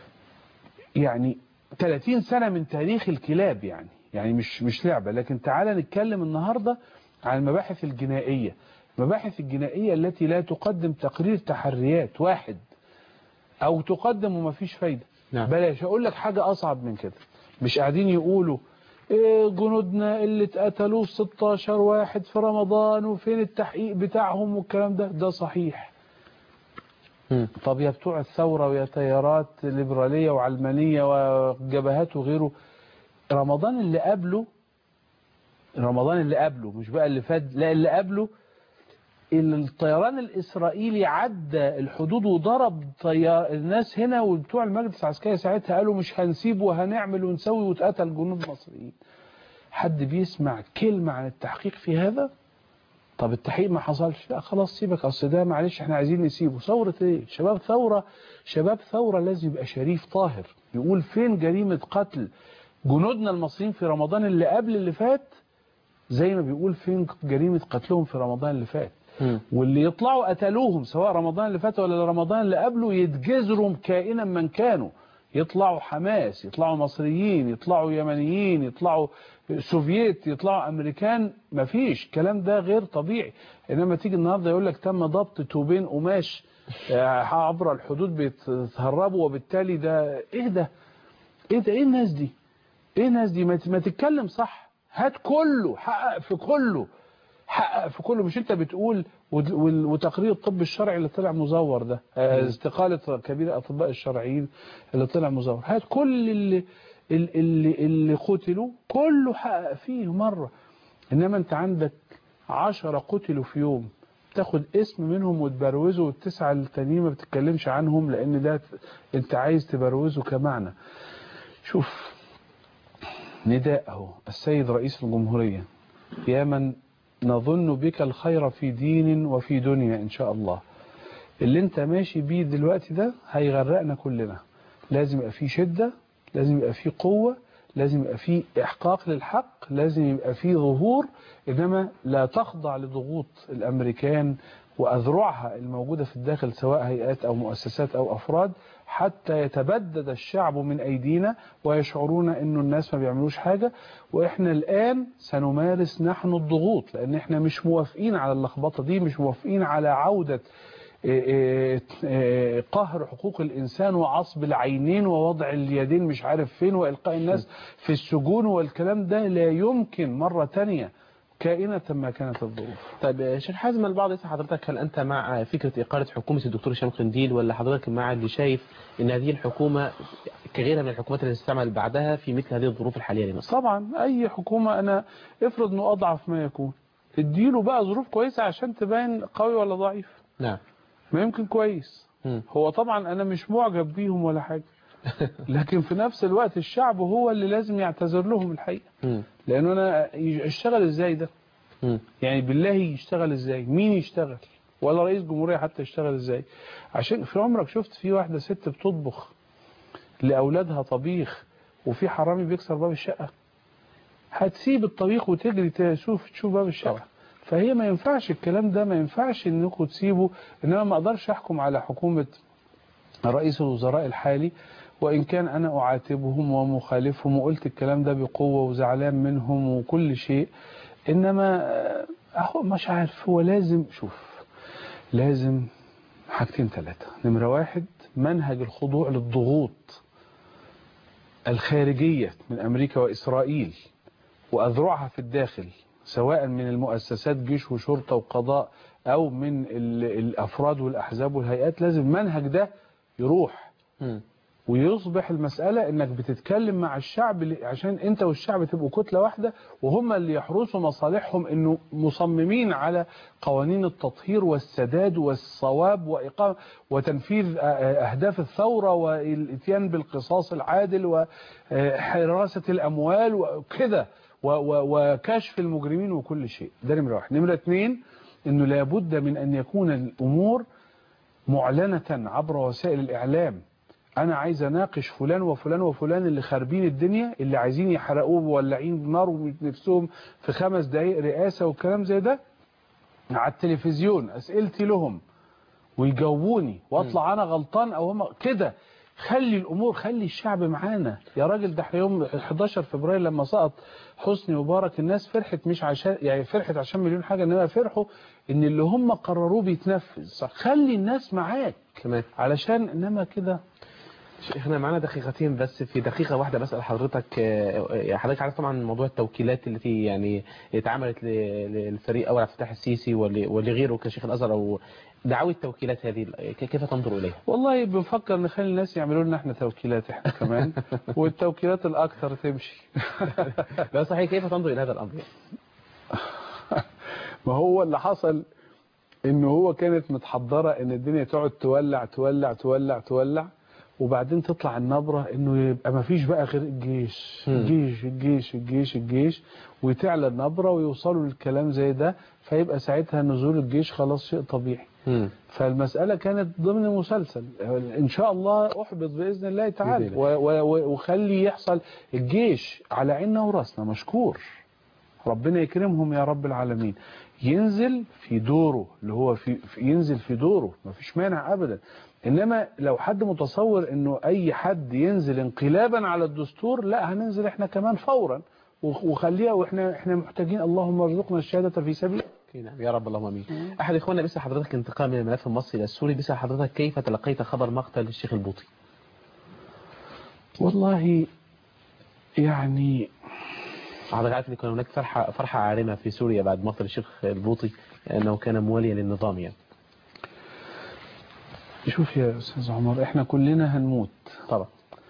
يعني 30 سنة من تاريخ الكلاب يعني يعني مش مش لعبة لكن تعالى نتكلم النهاردة عن المباحث الجنائية المباحث الجنائية التي لا تقدم تقرير تحريات واحد أو تقدم وما فيش فايدة نعم. بلاش أقول لك حاجة أصعب من كده مش قاعدين يقولوا إيه جنودنا اللي اتقتلوا 16 واحد في رمضان وفين التحقيق بتاعهم والكلام ده ده صحيح مم. طب يا بتوع الثورة ويا تيارات ليبرالية وعلمانية وجبهات وغيره رمضان اللي قبله رمضان اللي قبله مش بقى اللي فات لا اللي قبله الطيران الإسرائيلي عدى الحدود وضرب طيار الناس هنا وبتوع المجلس العسكري ساعتها قالوا مش هنسيب وهنعمل ونسوي واتقتل جنود مصريين حد بيسمع كلمة عن التحقيق في هذا طب التحقيق ما حصلش لا خلاص سيبك اصل ده معلش احنا عايزين نسيبه ثورة ايه شباب ثورة شباب ثورة لازم يبقى شريف طاهر يقول فين جريمة قتل جنودنا المصريين في رمضان اللي قبل اللي فات زي ما بيقول فين جريمة قتلهم في رمضان اللي فات مم. واللي يطلعوا قتلوهم سواء رمضان اللي فات ولا رمضان اللي قبله يتجزروا كائنا من كانوا يطلعوا حماس يطلعوا مصريين يطلعوا يمنيين يطلعوا سوفييت يطلعوا امريكان مفيش الكلام ده غير طبيعي انما تيجي النهارده يقول لك تم ضبط توبين قماش آه، عبر الحدود بيتهربوا وبالتالي ده ايه ده ايه ده ايه الناس دي ايه الناس دي ما ت- ما تتكلم صح هات كله حقق في كله حقق في كله مش انت بتقول ود- وال- وتقرير الطب الشرعي اللي طلع مزور ده آه، استقالة كبير الأطباء الشرعيين اللي طلع مزور هات كل اللي اللي اللي قتلوا كله حقق فيه مرة إنما أنت عندك عشرة قتلوا في يوم تاخد اسم منهم وتبروزه والتسعة التانيين ما بتتكلمش عنهم لأن ده أنت عايز تبروزه كمعنى شوف نداء اهو السيد رئيس الجمهورية يا من نظن بك الخير في دين وفي دنيا إن شاء الله اللي انت ماشي بيه دلوقتي ده هيغرقنا كلنا لازم يبقى فيه شدة لازم يبقى فيه قوة لازم يبقى فيه إحقاق للحق لازم يبقى فيه ظهور إنما لا تخضع لضغوط الأمريكان وأذرعها الموجودة في الداخل سواء هيئات أو مؤسسات أو أفراد حتى يتبدد الشعب من أيدينا ويشعرون أنه الناس ما بيعملوش حاجة وإحنا الآن سنمارس نحن الضغوط لأن إحنا مش موافقين على اللخبطة دي مش موافقين على عودة إيه إيه إيه قهر حقوق الإنسان وعصب العينين ووضع اليدين مش عارف فين وإلقاء الناس في السجون والكلام ده لا يمكن مرة تانية كائنة ما كانت الظروف طيب شيخ حازم البعض يسأل حضرتك هل أنت مع فكرة إقالة حكومة الدكتور هشام قنديل ولا حضرتك مع اللي شايف أن هذه الحكومة كغيرها من الحكومات التي تستعمل بعدها في مثل هذه الظروف الحالية لمصر طبعا أي حكومة أنا افرض أنه أضعف ما يكون اديله بقى ظروف كويسة عشان تبين قوي ولا ضعيف نعم ما يمكن كويس مم. هو طبعا أنا مش معجب بيهم ولا حاجة لكن في نفس الوقت الشعب هو اللي لازم يعتذر لهم الحقيقة مم. لأنه أنا يشتغل إزاي ده مم. يعني بالله يشتغل إزاي مين يشتغل ولا رئيس جمهورية حتى يشتغل إزاي عشان في عمرك شفت في واحدة ست بتطبخ لأولادها طبيخ وفي حرامي بيكسر باب الشقة هتسيب الطبيخ وتجري تشوف تشوف باب الشقة طبعا. فهي ما ينفعش الكلام ده ما ينفعش انكم تسيبوا انما ما اقدرش احكم على حكومة رئيس الوزراء الحالي وإن كان أنا أعاتبهم ومخالفهم وقلت الكلام ده بقوة وزعلان منهم وكل شيء إنما آه، أهو مش عارف هو لازم شوف لازم حاجتين ثلاثة نمرة واحد منهج الخضوع للضغوط الخارجية من أمريكا وإسرائيل وأذرعها في الداخل سواء من المؤسسات جيش وشرطة وقضاء أو من ال- الأفراد والأحزاب والهيئات لازم المنهج ده يروح مم. ويصبح المسألة انك بتتكلم مع الشعب اللي- عشان انت والشعب تبقوا كتلة واحدة وهم اللي يحرسوا مصالحهم انه مصممين على قوانين التطهير والسداد والصواب وإقامة وتنفيذ آه، آه، اهداف الثورة والاتيان بالقصاص العادل وحراسة الاموال وكده و- و- وكشف المجرمين وكل شيء ده نمرة واحد نمرة اتنين انه لابد من ان يكون الامور معلنة عبر وسائل الإعلام أنا عايز أناقش فلان وفلان وفلان اللي خاربين الدنيا اللي عايزين يحرقوه مولعين بنار ونفسهم في خمس دقايق رئاسة والكلام زي ده على التلفزيون أسئلتي لهم ويجاوبوني واطلع أنا غلطان أو هم كده خلي الأمور خلي الشعب معانا يا راجل ده احنا يوم 11 فبراير لما سقط حسني مبارك الناس فرحت مش عشان يعني فرحت عشان مليون حاجة إنما فرحوا إن اللي هم قرروه بيتنفذ صح. خلي الناس معاك تمام علشان انما كده احنا معانا دقيقتين بس في دقيقة واحدة بسأل حضرتك آه، حضرتك عارف طبعا موضوع التوكيلات التي يعني اتعملت ل- للفريق أول عبد الفتاح السيسي ول- ولغيره كشيخ الأزهر أو دعاوى التوكيلات هذه ك- كيف تنظر إليها؟ والله بنفكر نخلي الناس يعملوا لنا احنا توكيلات احنا كمان والتوكيلات الاكثر تمشي لا صحيح كيف تنظر إلى هذا الأمر؟ ما هو اللي حصل ان هو كانت متحضرة ان الدنيا تقعد تولع تولع تولع تولع وبعدين تطلع النبرة انه يبقى ما فيش بقى غير الجيش مم. الجيش الجيش الجيش الجيش وتعلى النبرة ويوصلوا للكلام زي ده فيبقى ساعتها نزول الجيش خلاص شيء طبيعي مم. فالمسألة كانت ضمن مسلسل إن شاء الله أحبط بإذن الله تعالى بإذن و- و- و- وخلي يحصل الجيش على عيننا وراسنا مشكور ربنا يكرمهم يا رب العالمين ينزل في دوره اللي هو في في- ينزل في دوره مفيش مانع أبدا إنما لو حد متصور إنه أي حد ينزل انقلابا على الدستور لا هننزل إحنا كمان فورا وخ- وخليها وإحنا إحنا محتاجين اللهم ارزقنا الشهادة في سبيل نعم يا رب اللهم امين. احد اخواننا بيسال حضرتك انتقال من الملف المصري الى السوري بيسال حضرتك كيف تلقيت خبر مقتل الشيخ البوطي؟ والله يعني حضرتك عارف ان كان هناك فرحه فرحه عارمه في سوريا بعد مقتل الشيخ البوطي انه كان مواليا للنظام يعني. شوف يا أستاذ عمر إحنا كلنا هنموت طبعا.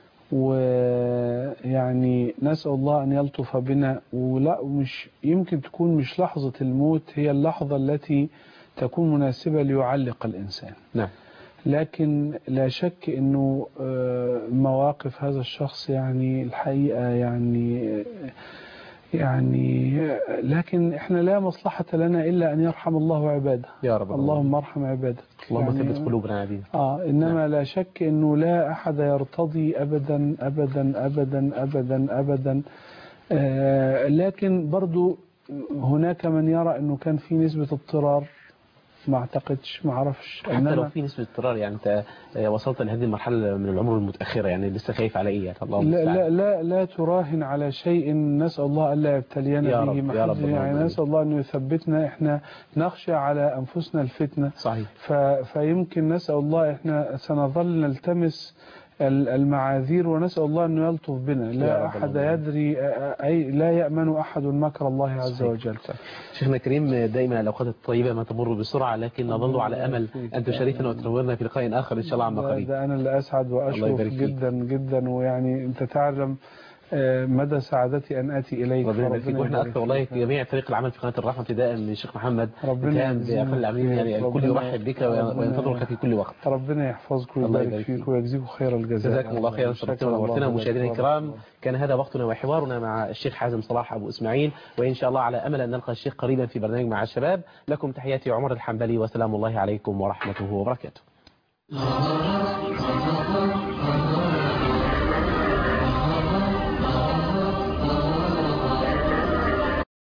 ويعني نسأل الله أن يلطف بنا ولا مش يمكن تكون مش لحظة الموت هي اللحظة التي تكون مناسبة ليعلق الإنسان نعم. لكن لا شك أنه آه، مواقف هذا الشخص يعني الحقيقة يعني آه، يعني لكن احنا لا مصلحة لنا إلا أن يرحم الله عباده يا رب اللهم ارحم عبادك اللهم يعني- ثبت قلوبنا يا عبيد آه إنما لا شك أنه لا أحد يرتضي أبدا أبدا أبدا أبدا أبدا آه لكن برضو هناك من يرى أنه كان في نسبة اضطرار ما اعتقدش ما اعرفش حتى لو إنما- في نسبة اضطرار يعني انت آه، وصلت لهذه المرحلة من العمر المتأخرة يعني لسه خايف على ايه يعني الله لا المستعان. لا لا لا تراهن على شيء نسأل الله ألا يبتلينا يا به رب، ما يا رب حد- اللهم يعني آمين. نسأل الله أنه يثبتنا إحنا نخشى على أنفسنا الفتنة صحيح ف... فيمكن نسأل الله إحنا سنظل نلتمس ال- المعاذير ونسأل الله أنه يلطف بنا يا لا رب أحد اللهم يدري أي لا يأمن أحد مكر الله عز صحيح. وجل شيخنا الكريم دائما الأوقات الطيبة ما تمر بسرعة لكن نظل على أمل أن تشاركنا وتنورنا في لقاء آخر إن شاء الله عما ده, قريب ده أنا اللي أسعد الله وأشرف يبارك فيك. جدا جدا ويعني أنت تعلم آه، مدى سعادتي أن آتي إليك ربنا يبارك فيك واحنا يبارك اكثر والله فيك. جميع فريق العمل في قناه الرحمه ابتداء من الشيخ محمد ربنا انتهاء يجزينا بأقل العاملين يعني خير. الكل ربنا- يرحب بك ربنا- وينتظرك في كل وقت ربنا يحفظك الله ويبارك يبارك فيك فيك. ويجزيك خير الجزاء جزاكم الله خيرا شكرا شرفتنا الله ونورتنا لك. مشاهدينا بارك الكرام الله. كان هذا وقتنا وحوارنا مع الشيخ حازم صلاح ابو اسماعيل وان شاء الله على امل ان نلقى الشيخ قريبا في برنامج مع الشباب لكم تحياتي عمر الحنبلي وسلام الله عليكم ورحمته وبركاته